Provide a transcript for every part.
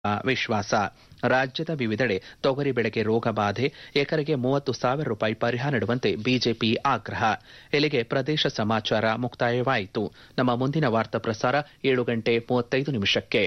ವಿಶ್ವಾಸ ರಾಜ್ಯದ ವಿವಿಧೆಡೆ ತೊಗರಿ ಬೆಳೆಗೆ ರೋಗ ಬಾಧೆ ಎಕರೆಗೆ ಮೂವತ್ತು ಸಾವಿರ ರೂಪಾಯಿ ಪರಿಹಾರ ನೀಡುವಂತೆ ಬಿಜೆಪಿ ಆಗ್ರಹ ಇಲ್ಲಿಗೆ ಪ್ರದೇಶ ಸಮಾಚಾರ ಮುಕ್ತಾಯವಾಯಿತು ನಮ್ಮ ಮುಂದಿನ ವಾರ್ತಾ ಪ್ರಸಾರ ಏಳು ಗಂಟೆ ಮೂವತ್ತೈದು ನಿಮಿಷಕ್ಕೆ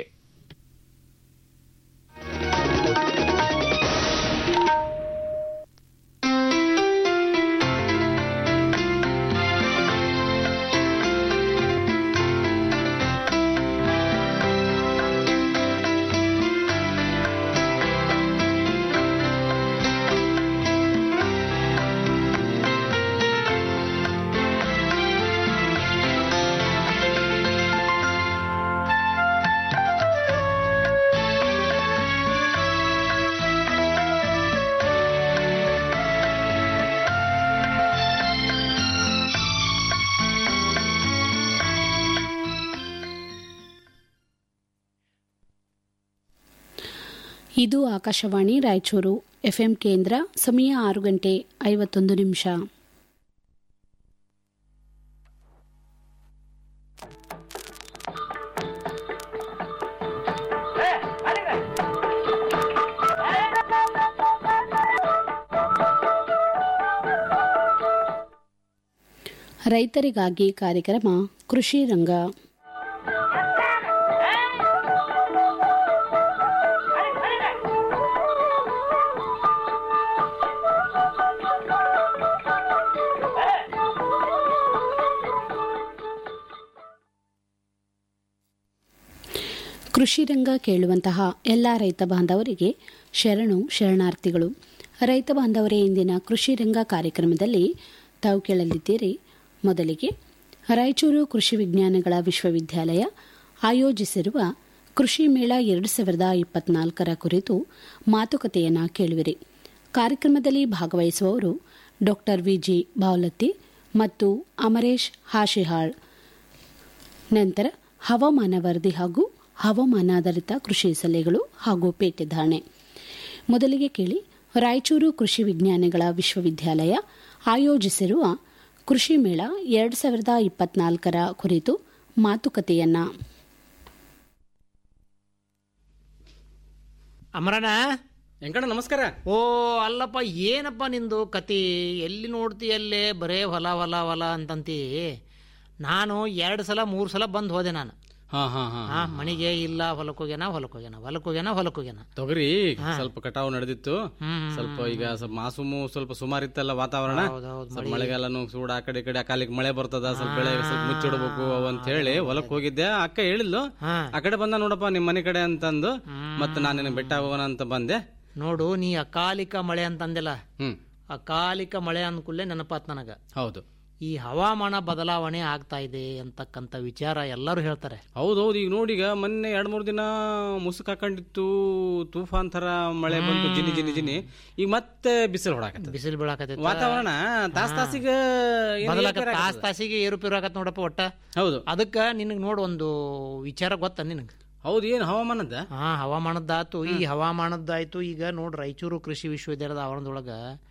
ಇದು ಆಕಾಶವಾಣಿ ರಾಯಚೂರು ಎಫ್ಎಂ ಕೇಂದ್ರ ಸಮಯ ಆರು ಗಂಟೆ ಐವತ್ತೊಂದು ನಿಮಿಷ ರೈತರಿಗಾಗಿ ಕಾರ್ಯಕ್ರಮ ಕೃಷಿ ರಂಗ ಕೃಷಿ ರಂಗ ಕೇಳುವಂತಹ ಎಲ್ಲ ರೈತ ಬಾಂಧವರಿಗೆ ಶರಣು ಶರಣಾರ್ಥಿಗಳು ರೈತ ಬಾಂಧವರೇ ಇಂದಿನ ಕೃಷಿ ರಂಗ ಕಾರ್ಯಕ್ರಮದಲ್ಲಿ ತಾವು ಕೇಳಲಿದ್ದೀರಿ ಮೊದಲಿಗೆ ರಾಯಚೂರು ಕೃಷಿ ವಿಜ್ಞಾನಗಳ ವಿಶ್ವವಿದ್ಯಾಲಯ ಆಯೋಜಿಸಿರುವ ಕೃಷಿ ಮೇಳ ಎರಡು ಸಾವಿರದ ಇಪ್ಪತ್ನಾಲ್ಕರ ಕುರಿತು ಮಾತುಕತೆಯನ್ನು ಕೇಳುವಿರಿ ಕಾರ್ಯಕ್ರಮದಲ್ಲಿ ಭಾಗವಹಿಸುವವರು ಡಾಕ್ಟರ್ ವಿಜಿ ಬಾವಲತ್ತಿ ಮತ್ತು ಅಮರೇಶ್ ಹಾಶಿಹಾಳ್ ನಂತರ ಹವಾಮಾನ ವರದಿ ಹಾಗೂ ಹವಾಮಾನಾಧಾರಿತ ಕೃಷಿ ಸಲಹೆಗಳು ಹಾಗೂ ಪೇಟೆ ಧಾರಣೆ ಮೊದಲಿಗೆ ಕೇಳಿ ರಾಯಚೂರು ಕೃಷಿ ವಿಜ್ಞಾನಗಳ ವಿಶ್ವವಿದ್ಯಾಲಯ ಆಯೋಜಿಸಿರುವ ಕೃಷಿ ಮೇಳ ಎರಡು ಸಾವಿರದ ಇಪ್ಪತ್ನಾಲ್ಕರ ಕುರಿತು ಮಾತುಕತೆಯನ್ನ ಅಮರಣ್ಣ ವೆಂಕಣ್ಣ ನಮಸ್ಕಾರ ಓ ಅಲ್ಲಪ್ಪ ಏನಪ್ಪ ನಿಂದು ಕತಿ ಎಲ್ಲಿ ನೋಡ್ತೀಯಲ್ಲೇ ಬರೇ ಹೊಲ ಹೊಲ ಹೊಲ ಅಂತಂತಿ ನಾನು ಎರಡು ಸಲ ಮೂರು ಸಲ ಬಂದು ಹೋದೆ ನಾನು ಹಾ ಹಾ ಹಾ ಹಾ ಮನೆಗೆ ಇಲ್ಲ ಹೊಲಕ್ಕೆ ಹೋಗ್ಯಾನ ಹೊಲಕ್ಕೆ ಹೋಗ್ಯಾನ ಹೊಲಕ್ಕೆ ಹೋಗ್ಯಾನ ಹೊಲಕ್ಕೆ ಹೋಗ್ಯಾನ ತೊಗರಿ ಸ್ವಲ್ಪ ಕಟಾವು ನಡೆದಿತ್ತು ಹ್ಮ್, ಸ್ವಲ್ಪ ಈಗ ಸ್ವಲ್ಪ ಮಾಸುಮು ಸ್ವಲ್ಪ ಸುಮಾರು ಇತ್ತಲ್ಲ ವಾತಾವರಣ ಹೌದೌದು, ಸ್ವಲ್ಪ ಮಳೆಗಾಲನು ಸೂಡ ಆ ಕಡೆ ಈ ಕಡೆ ಆ ಕಾಲಿಗೆ ಮಳೆ ಬರ್ತದ ಸ್ವಲ್ಪ ಬೆಳೆ ಸ್ವಲ್ಪ ಮುಚ್ಚಿಡ್ಬೇಕು ಅಂತ ಹೇಳಿ ಹೊಲಕ್ ಹೋಗಿದ್ದೆ ಅಕ್ಕ ಹೇಳಿದ್ಲು ಹಾ ಆ ಕಡೆ ಬಂದ ನೋಡಪ್ಪ ನಿಮ್ ಮನೆ ಕಡೆ ಅಂತಂದು ಮತ್ತೆ ನಾನು ನಿನಗೆ ಬೆಟ್ಟ ಹೋಗೋಣ ಅಂತ ಬಂದೆ ನೋಡು ನೀ ಅಕಾಲಿಕ ಮಳೆ ಅಂತಂದಿಲ್ಲ ಹ್ಮ್ ಅಕಾಲಿಕ ಮಳೆ ಅನ್ಕೂಲೆ ನೆನಪಾತ್ ನನಗ ಹೌದು ಈ ಹವಾಮಾನ ಬದಲಾವಣೆ ಆಗ್ತಾ ಇದೆ ಅಂತಕ್ಕಂಥ ವಿಚಾರ ಎಲ್ಲರೂ ಹೇಳ್ತಾರೆ ಹೌದೌದು ಈಗ ನೋಡಿ ಈಗ ಮೊನ್ನೆ ಎರಡ್ ಮೂರ್ ದಿನ ಮುಸುಕ್ ಹಾಕೊಂಡಿತ್ತು ತೂಫಾನ್ ತರ ಮಳೆ ಬಂತು ಜಿನಿ ಜಿನಿ ಜಿನಿ ಈಗ ಮತ್ತೆ ಬಿಸಿಲು ಹೊಡಾಕತ್ತ ಬಿಸಿಲು ಬೀಳಾಕತೈತಿ ವಾತಾವರಣ ತಾಸ್ ತಾಸಿಗ ಏನ್ ಬದಲಾಕ ಏರ್ಪೇರ್ ತಾಸ್ ಆಗತ್ತದ. ತಾಸಿಗೆ ಏರುಪೇರು ಆಗತ್ ನೋಡಪ್ಪ ಒಟ್ಟ ಹೌದು ಅದಕ್ಕ ನಿನಗ್ ನೋಡು ಒಂದು ವಿಚಾರ ಗೊತ್ತ ನಿನಗೆ ಹೌದು ಏನ್ ಹವಾಮಾನದ ಹಾ ಹವಾಮಾನದ್ದಾತು ಈ ಹವಾಮಾನದ್ದಾಯ್ತು ಈಗ ನೋಡ್ ರಾಯಚೂರು ಕೃಷಿ ವಿಶ್ವವಿದ್ಯಾಲಯದ ಆವರಣದೊಳಗ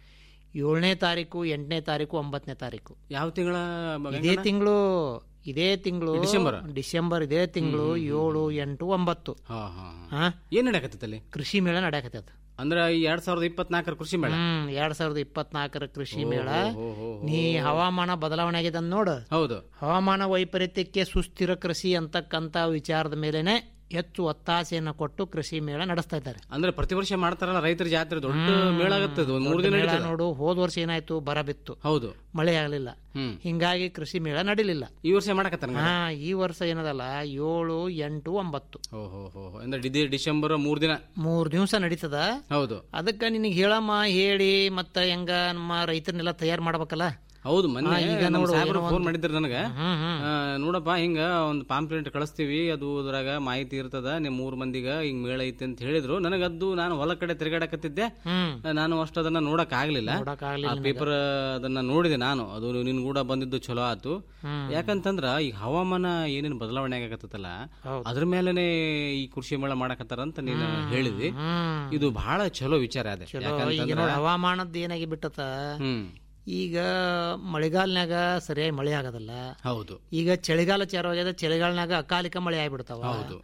ಏಳನೇ ತಾರೀಕು ಎಂಟನೇ ತಾರೀಕು ಒಂಬತ್ತನೇ ತಾರೀಕು ಯಾವ ತಿಂಗಳ ಇದೇ ತಿಂಗಳು ಇದೇ ತಿಂಗಳು ಡಿಸೆಂಬರ್. ಡಿಸೆಂಬರ್ ಇದೇ ತಿಂಗಳು ಏಳು ಎಂಟು ಒಂಬತ್ತು ಹಾ ಹಾ ಹಾ. ಹಾ ಏನ್ ನಡೆಯಕತ್ತಲ್ಲಿ ಕೃಷಿ ಮೇಳ ನಡೆಯಕತ್ತದ ಅಂದ್ರ ಈ ಎರಡ್ ಸಾವಿರದ ಇಪ್ಪತ್ನಾಲ್ಕರ ಕೃಷಿ ಮೇಳ ಹ್ಮ್ ಎರಡ್ ಸಾವಿರದ ಇಪ್ಪತ್ನಾಲ್ಕರ ಕೃಷಿ ಮೇಳ ಹೋ, ಹೋ, ಹೋ. ನೀ ಹವಾಮಾನ ಬದಲಾವಣೆ ಆಗಿದೆ ಅಂದ್ ನೋಡು ಹೌದು ಹವಾಮಾನ ವೈಪರೀತ್ಯಕ್ಕೆ ಸುಸ್ಥಿರ ಕೃಷಿ ಅಂತಕ್ಕಂಥ ವಿಚಾರದ ಮೇಲೆನೆ ಹೆಚ್ಚು ಒತ್ತಾಸೆಯನ್ನು ಕೊಟ್ಟು ಕೃಷಿ ಮೇಳ ನಡೆಸ್ತಾ ಇದ್ದಾರೆ ಅಂದ್ರೆ ಪ್ರತಿ ವರ್ಷ ಮಾಡ್ತಾರಲ್ಲ ರೈತರ ಜಾತ್ರೆ ದೊಡ್ಡ ಮೇಳ ಆಗತ್ತದ ಒಂದ್ ಮೂರ್ ದಿನ ಮೇಳ ನಡೀತದ. ನೋಡು ಹೋದ ವರ್ಷ ಏನಾಯ್ತು ಬರ ಬಿತ್ತು ಹೌದು ಮಳೆ ಆಗಲಿಲ್ಲ ಹ್ಮ್ ಹಿಂಗಾಗಿ ಕೃಷಿ ಮೇಳ ನಡಿಲಿಲ್ಲ ಈ ವರ್ಷ ಮಾಡಕತ್ತಾರ ಹಾ ಈ ವರ್ಷ ಏನದಲ್ಲ ಏಳು ಎಂಟು ಒಂಬತ್ತು ಹೋ ಹೋ ಹೋ ಹೋ. ಅಂದ್ರೆ ಡಿದಿ ಡಿಸೆಂಬರ್ ಮೂರ್ ದಿನ ಮೂರ್ ದಿವಸ ನಡೀತದ ಹೌದು ಅದಕ್ಕೆ ನಿನಗೆ ಹೇಳಮ್ಮ ಹೇಳಿ ಮತ್ತ ಹೆಂಗ ನಮ್ಮ ರೈತರನ್ನೆಲ್ಲ ತಯಾರು ಮಾಡ್ಬೇಕಲ್ಲ ಹೌದು ಮೊನ್ನೆ ಈಗ ನಮ್ಮ ನೋಡು ಸಾಹೇಬ್ರು ಏನೋ ಫೋನ್ ಒಂದು- ಮಾಡಿದ್ರು ನನಗ ಹ್ಮ್ ಹ್ಮ್ ಆ, ನೋಡಪ್ಪ ಹಿಂಗ ಒಂದು ಪಾಂಪ್ಲೆಂಟ್ ಕಳಿಸ್ತೀವಿ ಅದು ಅದ್ರಾಗ ಮಾಹಿತಿ ಇರ್ತದ ನಿಮ್ ಮೂರ್ ಮಂದಿಗ ಹಿಂಗ್ ಮೇಳ ಐತಿ ಅಂತ ಹೇಳಿದ್ರು ನನಗದ್ದು ನಾನು ಹೊಲ ಕಡೆ ತಿರುಗಾಡಕತ್ತಿದ್ದೆ ಹ್ಮ್ ನಾನು ಅಷ್ಟು ಅದನ್ನ ನೋಡಕ್ ಆಗ್ಲಿಲ್ಲ ನೋಡಕ್ಕಾಗ್ಲಿಲ್ಲ ಆ ಪೇಪರ್ ಅದನ್ನ ನೋಡಿದೆ ನಾನು ಅದು ನಿನ್ ಕೂಡ ಬಂದಿದ್ದು ಚಲೋ ಆತು ಹ್ಮ್. ಯಾಕಂತಂದ್ರ ಈ ಹವಾಮಾನ ಏನೇನ್ ಬದಲಾವಣೆ ಆಗಕತ್ತಲ್ಲ ಹೌದು. ಅದ್ರ ಮೇಲೆನೆ ಈ ಕೃಷಿ ಮೇಳ ಮಾಡಕತ್ತಾರ ಅಂತ ನೀನು ಹೇಳಿದಿ ಹ್ಮ್ ಇದು ಬಹಳ ಚಲೋ ವಿಚಾರ ಅದೇ ಚಲೋ ಈಗ ಯಾಕಂತಂದ್ರ ನೋಡಿ ಹವಾಮಾನದ ಏನಾಗಿ ಬಿಟ್ಟತ ಹ್ಮ್ ಈಗ ಮಳೆಗಾಲನ್ಯಾಗ ಸರಿಯಾಗಿ ಮಳೆ ಆಗೋದಿಲ್ಲ ಹೌದು ಈಗ ಚಳಿಗಾಲ ಚಾರು ಆಗ್ಯದ ಚಳಿಗಾಲನಾಗ ಅಕಾಲಿಕ ಮಳೆ ಆಗ್ಬಿಡ್ತಾವ ಹೌದು.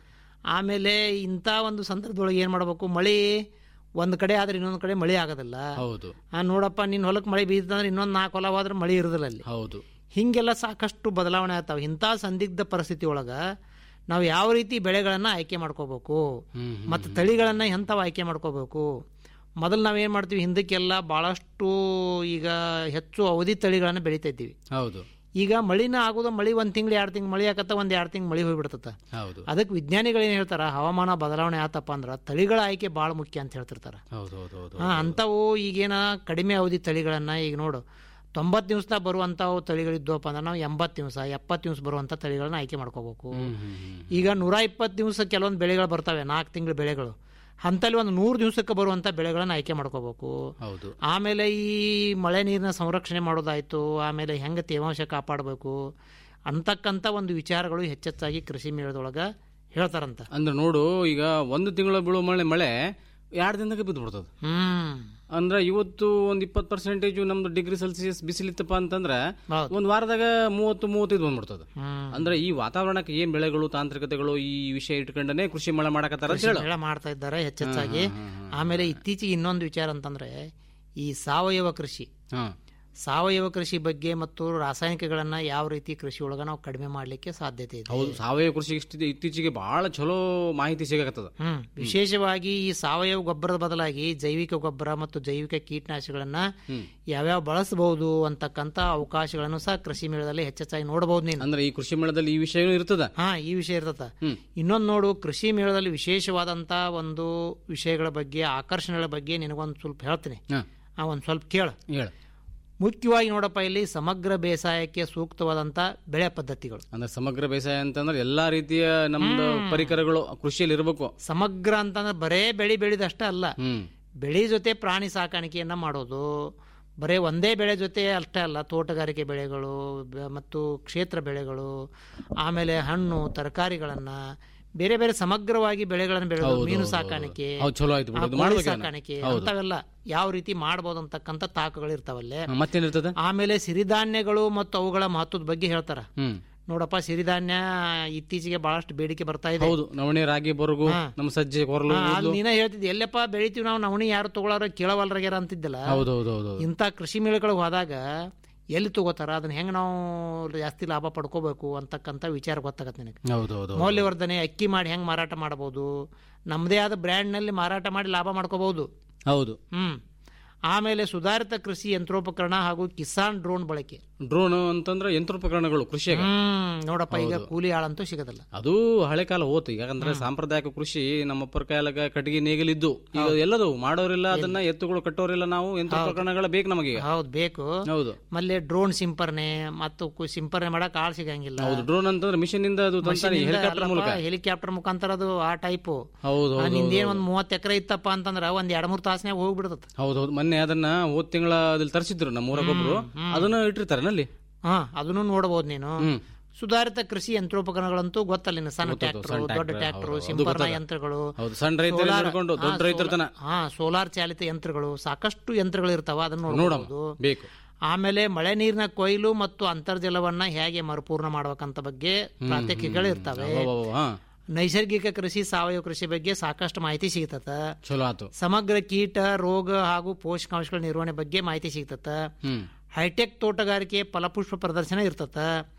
ಆಮೇಲೆ ಇಂಥ ಒಂದು ಸಂದರ್ಭದೊಳಗೆ ಏನು ಮಾಡಬೇಕು ಮಳೆ ಒಂದು ಕಡೆ ಆದ್ರೆ ಇನ್ನೊಂದು ಕಡೆ ಮಳೆ ಆಗೋದಿಲ್ಲ ಹೌದು ಆ, ನೋಡಪ್ಪ ನಿನ್ನ ಹೊಲಕ್ಕೆ ಮಳೆ ಬೀಳ್ತಂದ್ರೆ ಇನ್ನೊಂದು ನಾಲ್ಕು ಹೊಲ ಹೋದ್ರೆ ಮಳೆ ಇರೋದಿಲ್ಲ ಅಲ್ಲಿ ಹೌದು ಹೀಗೆಲ್ಲ ಸಾಕಷ್ಟು ಬದಲಾವಣೆ ಆಗ್ತಾವೆ ಇಂಥ ಸಂದಿಗ್ಧ ಪರಿಸ್ಥಿತಿ ಒಳಗೆ ನಾವು ಯಾವ ರೀತಿ ಬೆಳೆಗಳನ್ನು ಆಯ್ಕೆ ಮಾಡ್ಕೋಬೇಕು ಹ್ಮ್ ಮತ್ತು ತಳಿಗಳನ್ನು ಎಂಥವು ಆಯ್ಕೆ ಮಾಡ್ಕೋಬೇಕು ಮೊದಲು ನಾವೇನು ಮಾಡ್ತೀವಿ ಹಿಂದಕ್ಕೆಲ್ಲ ಭಾಳಷ್ಟು ಈಗ ಹೆಚ್ಚು ಅವಧಿ ತಳಿಗಳನ್ನು ಬೆಳಿತಾ ಇದ್ದೀವಿ ಹೌದು ಈಗ ಮಳಿನ ಆಗೋದು ಮಳಿ ಒಂದು ತಿಂಗಳು ಎರಡು ತಿಂಗಳು ಮಳಿ ಆಕತ್ತ ಒಂದು ಎರಡು ತಿಂಗಳು ಮಳಿ ಹೋಗ್ಬಿಡ್ತತ್ತ ಹೌದು ಅದಕ್ಕೆ ವಿಜ್ಞಾನಿಗಳು ಏನು ಹೇಳ್ತಾರ ಹವಾಮಾನ ಬದಲಾವಣೆ ಆತಪ್ಪ ಅಂದ್ರೆ ತಳಿಗಳ ಆಯ್ಕೆ ಭಾಳ ಮುಖ್ಯ ಅಂತ ಹೇಳ್ತಿರ್ತಾರೆ ಹೌದು ಹೌದು ಹೌದು ಹಾಂ ಅಂಥವು ಈಗೇನ ಕಡಿಮೆ ಅವಧಿ ತಳಿಗಳನ್ನು ಈಗ ನೋಡು ತೊಂಬತ್ತು ದಿವಸದಾಗ ಬರುವಂಥವು ತಳಿಗಳಿದ್ದವಪ್ಪ ಅಂದ್ರೆ ನಾವು ಎಂಬತ್ತು ದಿವಸ ಎಪ್ಪತ್ತು ದಿವಸ ಬರುವಂಥ ತಳಿಗಳನ್ನ ಆಯ್ಕೆ ಮಾಡ್ಕೋಬೇಕು ಹ್ಮ್ ಹ್ಮ್ ಹ್ಮ್ ಈಗ ನೂರ ಇಪ್ಪತ್ತು ದಿವಸ ಕೆಲವೊಂದು ಬೆಳೆಗಳು ಬರ್ತವೆ ನಾಲ್ಕು ತಿಂಗಳ ಬೆಳೆಗಳು ಅಂಥಲ್ಲಿ ಒಂದು ನೂರು ದಿವಸಕ್ಕೆ ಬರುವಂಥ ಬೆಳೆಗಳನ್ನು ಆಯ್ಕೆ ಮಾಡ್ಕೋಬೇಕು ಹೌದು ಆಮೇಲೆ ಈ ಮಳೆ ನೀರಿನ ಸಂರಕ್ಷಣೆ ಮಾಡೋದಾಯಿತು ಆಮೇಲೆ ಹೆಂಗೆ ತೇವಾಂಶ ಕಾಪಾಡಬೇಕು ಅಂತಕ್ಕಂಥ ಒಂದು ವಿಚಾರಗಳು ಹೆಚ್ಚೆಚ್ಚಾಗಿ ಕೃಷಿ ಮೇಳದೊಳಗೆ ಹೇಳ್ತಾರಂತ ಅಂದ್ರೆ ನೋಡು ಈಗ ಒಂದು ತಿಂಗಳ ಬೀಳೋ ಮಳೆ ಮಳೆ ಎರಡು ದಿನದಾಗ ಬಿದ್ದು ಬಿಡ್ತದೆ ಹ್ಮ್ ಅಂದ್ರೆ ಇವತ್ತು ಒಂದ್ ಇಪ್ಪತ್ತು ಪರ್ಸೆಂಟೇಜ್ ನಮ್ದು ಡಿಗ್ರಿ ಸೆಲ್ಸಿಯಸ್ ಬಿಸಿಲಿತ್ತಪ್ಪ ಅಂತಂದ್ರೆ ಹೌದು. ಒಂದ್ ವಾರದಾಗ ಮೂವತ್ತು ಮೂವತ್ತೈದು ಬಂದ್ಬಿಡ್ತದೆ ಹ್ಮ್ ಅಂದ್ರೆ ಈ ವಾತಾವರಣಕ್ಕೆ ಏನ್ ಬೆಳೆಗಳು ತಾಂತ್ರಿಕತೆಗಳು ಈ ವಿಷಯ ಇಟ್ಕೊಂಡನೆ ಕೃಷಿ ಮಳೆ ಮಾಡಕತ್ತಾರ ಅಂತ ಹೇಳು ಮೇಳ ಮಾಡ್ತಾ ಇದ್ದಾರೆ ಹೆಚ್ಚೆಚ್ಚಾಗಿ ಆಮೇಲೆ ಇತ್ತೀಚೆಗೆ ಇನ್ನೊಂದು ವಿಚಾರ ಅಂತಂದ್ರೆ ಈ ಸಾವಯವ ಕೃಷಿ ಹಾ ಸಾವಯವ ಕೃಷಿ ಬಗ್ಗೆ ಮತ್ತು ರಾಸಾಯನಿಕಗಳನ್ನ ಯಾವ ರೀತಿ ಕೃಷಿ ಒಳಗ ನಾವು ಕಡಿಮೆ ಮಾಡ್ಲಿಕ್ಕೆ ಸಾಧ್ಯತೆ ಇದೆ ಹೌದು ಸಾವಯವ ಕೃಷಿ ಇಷ್ಟಿದೆ ಇತ್ತೀಚೆಗೆ ಬಹಳ ಚಲೋ ಮಾಹಿತಿ ಸಿಗಕತ್ತದ ಹ್ಮ್ ವಿಶೇಷವಾಗಿ ಈ ಸಾವಯವ ಗೊಬ್ಬರದ ಬದಲಾಗಿ ಜೈವಿಕ ಗೊಬ್ಬರ ಮತ್ತು ಜೈವಿಕ ಕೀಟನಾಶಕಗಳನ್ನ ಯಾವ್ಯಾವ ಬಳಸಬಹುದು ಅಂತಕ್ಕಂತ ಅವಕಾಶಗಳನ್ನು ಸಹ ಕೃಷಿ ಮೇಳದಲ್ಲಿ ಹೆಚ್ಚೆಚ್ಚಾಗಿ ನೋಡಬಹುದು ನೀನು ಅಂದ್ರೆ ಈ ಕೃಷಿ ಮೇಳದಲ್ಲಿ ಈ ವಿಷಯನೂ ಇರ್ತದ ಹಾ ಈ ವಿಷಯ ಇರ್ತದ ಹ್ಮ್. ಇನ್ನೊಂದು ನೋಡು ಕೃಷಿ ಮೇಳದಲ್ಲಿ ವಿಶೇಷವಾದಂತ ಒಂದು ವಿಷಯಗಳ ಬಗ್ಗೆ ಆಕರ್ಷಣೆಗಳ ಬಗ್ಗೆ ನಿನಗೊಂದು ಸ್ವಲ್ಪ ಹೇಳ್ತೀನಿ ಹಾ ಆ ಒಂದು ಸ್ವಲ್ಪ ಕೇಳು ಹೇಳ ಮುಖ್ಯವಾಗಿ ನೋಡಪ್ಪ ಇಲ್ಲಿ ಸಮಗ್ರ ಬೇಸಾಯಕ್ಕೆ ಸೂಕ್ತವಾದಂತ ಬೆಳೆ ಪದ್ಧತಿಗಳು ಅಂದ್ರೆ ಸಮಗ್ರ ಬೇಸಾಯ ಅಂತಂದ್ರೆ ಎಲ್ಲಾ ರೀತಿಯ ನಮ್ದು ಪರಿಕರಗಳು ಕೃಷಿಯಲ್ಲಿ ಇರಬೇಕು ಸಮಗ್ರ ಅಂತಂದ್ರೆ ಬರೇ ಬೆಳೆ ಬೆಳೆದಷ್ಟೇ ಅಲ್ಲ ಹ್ಮ್ ಬೆಳೆ ಜೊತೆ ಪ್ರಾಣಿ ಸಾಕಾಣಿಕೆಯನ್ನ ಮಾಡೋದು ಬರೇ ಒಂದೇ ಬೆಳೆ ಜೊತೆ ಅಷ್ಟೇ ಅಲ್ಲ ತೋಟಗಾರಿಕೆ ಬೆಳೆಗಳು ಬ- ಮತ್ತು ಕ್ಷೇತ್ರ ಬೆಳೆಗಳು ಆಮೇಲೆ ಹಣ್ಣು ತರಕಾರಿಗಳನ್ನ ಬೇರೆ ಬೇರೆ ಸಮಗ್ರವಾಗಿ ಬೆಳೆಗಳನ್ನು ಬೆಳೆದು ಮೀನು ಸಾಕಾಣಿಕೆ ಹೌದು ಚಲೋ ಆಯ್ತು ಬಿಡು ಆ, ಇದು ಕೋಳಿ ಮಾಡ್ಬೇಕು ಸಾಕಾಣಿಕೆ ಅಂತವೆಲ್ಲ ಯಾವ ರೀತಿ ಮಾಡ್ಬೋದು ಅಂತಕ್ಕಂಥ ತಾಕುಗಳು ಇರ್ತಾವಲ್ಲೇ ಮತ್ತೇನಿರ್ತದ ಆಮೇಲೆ ಸಿರಿಧಾನ್ಯಗಳು ಮತ್ತು ಅವುಗಳ ಮಹತ್ವದ ಬಗ್ಗೆ ಹೇಳ್ತಾರ ಹ್ಮ್ ನೋಡಪ್ಪ ಸಿರಿಧಾನ್ಯ ಇತ್ತೀಚೆಗೆ ಬಹಳಷ್ಟು ಬೇಡಿಕೆ ಬರ್ತಾ ಇದೆ ಹೌದು ನವಣೆ ರಾಗಿ ಬರುಗು ನಮ್ಮ ಸಜ್ಜೆ ಕೊರಲು ಹಾ, ಅಲ್ಲಿ ನೀನ ಹೇಳ್ತಿದ್ದೆ ಎಲ್ಲಪ್ಪ ಬೆಳಿತೀವಿ ನಾವು ನವಣಿ ಯಾರು ತಗೊಳ್ಳೋರ ಕೇಳವಲ್ರಾಗ್ಯಾರ ಅಂತಿದ್ದಲ್ಲ ಹೌದು ಹೌದು ಹೌದು ಇಂಥ ಕೃಷಿ ಮೇಳಗಳಿಗೆ ಹೋದಾಗ ಎಲ್ಲಿ ತಗೋತಾರ ಅದನ್ನ ಹೆಂಗ್ ನಾವು ಜಾಸ್ತಿ ಲಾಭ ಪಡ್ಕೋಬೇಕು ಅಂತಕ್ಕಂಥ ವಿಚಾರ ಗೊತ್ತಾಗತ್ತೆ ನಿನಗೆ ಹೌದು ಹೌದು ಮೌಲ್ಯವರ್ಧನೆ ಅಕ್ಕಿ ಮಾಡಿ ಹೆಂಗ್ ಮಾರಾಟ ಮಾಡಬಹುದು ನಮ್ಮದೇ ಆದ ಬ್ರ್ಯಾಂಡ್ನಲ್ಲಿ ಮಾರಾಟ ಮಾಡಿ ಲಾಭ ಮಾಡ್ಕೋಬಹುದು ಹೌದು ಹ್ಮ್ ಆಮೇಲೆ ಸುಧಾರಿತ ಕೃಷಿ ಯಂತ್ರೋಪಕರಣ ಹಾಗೂ ಕಿಸಾನ್ ಡ್ರೋನ್ ಬಳಕೆ ಡ್ರೋನ್ ಅಂತಂದ್ರೆ ಯಂತ್ರೋಪಕರಣಗಳು ಕೃಷಿಯಾಗ ಹ್ಮ್ ನೋಡಪ್ಪ ಈಗ ಕೂಲಿ ಆಳಂತೂ ಸಿಗೋದಿಲ್ಲ ಅದು ಹಳೆ ಕಾಲ ಹೋತು ಯಾಕಂದ್ರೆ ಸಾಂಪ್ರದಾಯಿಕ ಕೃಷಿ ನಮ್ಮ ಅಪ್ಪರ ಕಾಲಗ ಕಟ್ಟಿಗೆ ನೇಗಿಲಿದ್ದು ಈಗ ಎಲ್ಲದು ಮಾಡೋರಿಲ್ಲ ಅದನ್ನ ಎತ್ತುಗಳು ಕಟ್ಟೋರಿಲ್ಲ ನಾವು ಯಂತ್ರೋಪಕರಣಗಳ ಬೇಕು ನಮಗೆ ಈಗ ಹೌದು ಬೇಕು ಹೌದು ಮಲ್ಲೆ ಡ್ರೋನ್ ಸಿಂಪರಣೆ ಮತ್ತು ಕು- ಸಿಂಪರಣೆ ಮಾಡಕ್ ಆಳ್ ಸಿಗಂಗಿಲ್ಲ ಹೌದು ಡ್ರೋನ್ ಅಂತಂದ್ರೆ ಮಿಷನ್ ಇಂದ ಅದು ತಂತಾನೆ ಹೆಲಿಕಾಪ್ಟರ್ ಮೂಲಕ ಹೆಲಿಕಾಪ್ಟರ್ ಮುಖಾಂತರ ಅದು ಆ ಟೈಪು ಹೌದು ಹೌದು ನಿಂದೇನ್ ಒಂದ್ ಮೂವತ್ತು ಎಕರೆ ಇತ್ತಪ್ಪ ಅಂತಂದ್ರ ಒಂದ್ ಎರಡ್ ಮೂರ್ ತಾಸನ್ಯಾಗ ಹೋಗ್ಬಿಡ್ತದ ಹೌದು ಹೌದು ಮೊನ್ನೆ ಅದನ್ನ ಹೋದ್ ತಿಂಗಳ ಅದ್ರಲ್ಲಿ ತರಿಸಿದ್ರು ನಮ್ಮ ಊರಗೊಬ್ರು ಅದನ್ನ ಇಟ್ಟಿರ್ತಾರೆ ನಲ್ಲಿ ಹಾ ಅದನ್ನು ನೋಡಬಹುದು ನೀನು ಹ್ಮ್ ಸುಧಾರಿತ ಕೃಷಿ ಯಂತ್ರೋಪಕರಣಗಳಂತೂ ಗೊತ್ತಲ್ಲ ಇನ್ನು ಸಣ್ಣ ಟ್ರ್ಯಾಕ್ಟರ್ ದೊಡ್ಡ ಟ್ರ್ಯಾಕ್ಟರ್ ಸಿಂಪರಣಾ ಯಂತ್ರಗಳು ಹೌದು ಸಣ್ಣ ರೈತರು ಹಿಡ್ಕೊಂಡು ದೊಡ್ಡ ರೈತರ ತನ ಹಾ ಸೋಲಾರ್ ಚಾಲಿತ ಯಂತ್ರಗಳು ಸಾಕಷ್ಟು ಯಂತ್ರಗಳು ಇರ್ತಾವ ಅದನ್ನ ನೋಡಮ್ಮ ನೋಡಬಹುದು ಬೇಕು ಆಮೇಲೆ ಮಳೆ ನೀರಿನ ಕೊಯ್ಲು ಮತ್ತು ಅಂತರ್ಜಲವನ್ನ ಹೇಗೆ ಮರುಪೂರ್ಣ ಮಾಡ್ಬೇಕಂತ ಬಗ್ಗೆ ಪ್ರಾತ್ಯಕ್ಷಿಕೆಗಳು ಇರ್ತವೆ ಅಬ್ಬಬ್ಬಬ್ಬ, ಹಾ ನೈಸರ್ಗಿಕ ಕೃಷಿ ಸಾವಯವ ಕೃಷಿ ಬಗ್ಗೆ ಸಾಕಷ್ಟು ಮಾಹಿತಿ ಸಿಗ್ತತ ಚಲೋ ಆತು ಸಮಗ್ರ ಕೀಟ ರೋಗ ಹಾಗೂ ಪೋಷಕಾಂಶಗಳ ನಿರ್ವಹಣೆ ಬಗ್ಗೆ ಮಾಹಿತಿ ಸಿಗ್ತತ ಹ್ಮ್ ಹೈಟೆಕ್ ತೋಟಗಾರಿಕೆ ಫಲಪುಷ್ಪ ಪ್ರದರ್ಶನ ಇರ್ತತ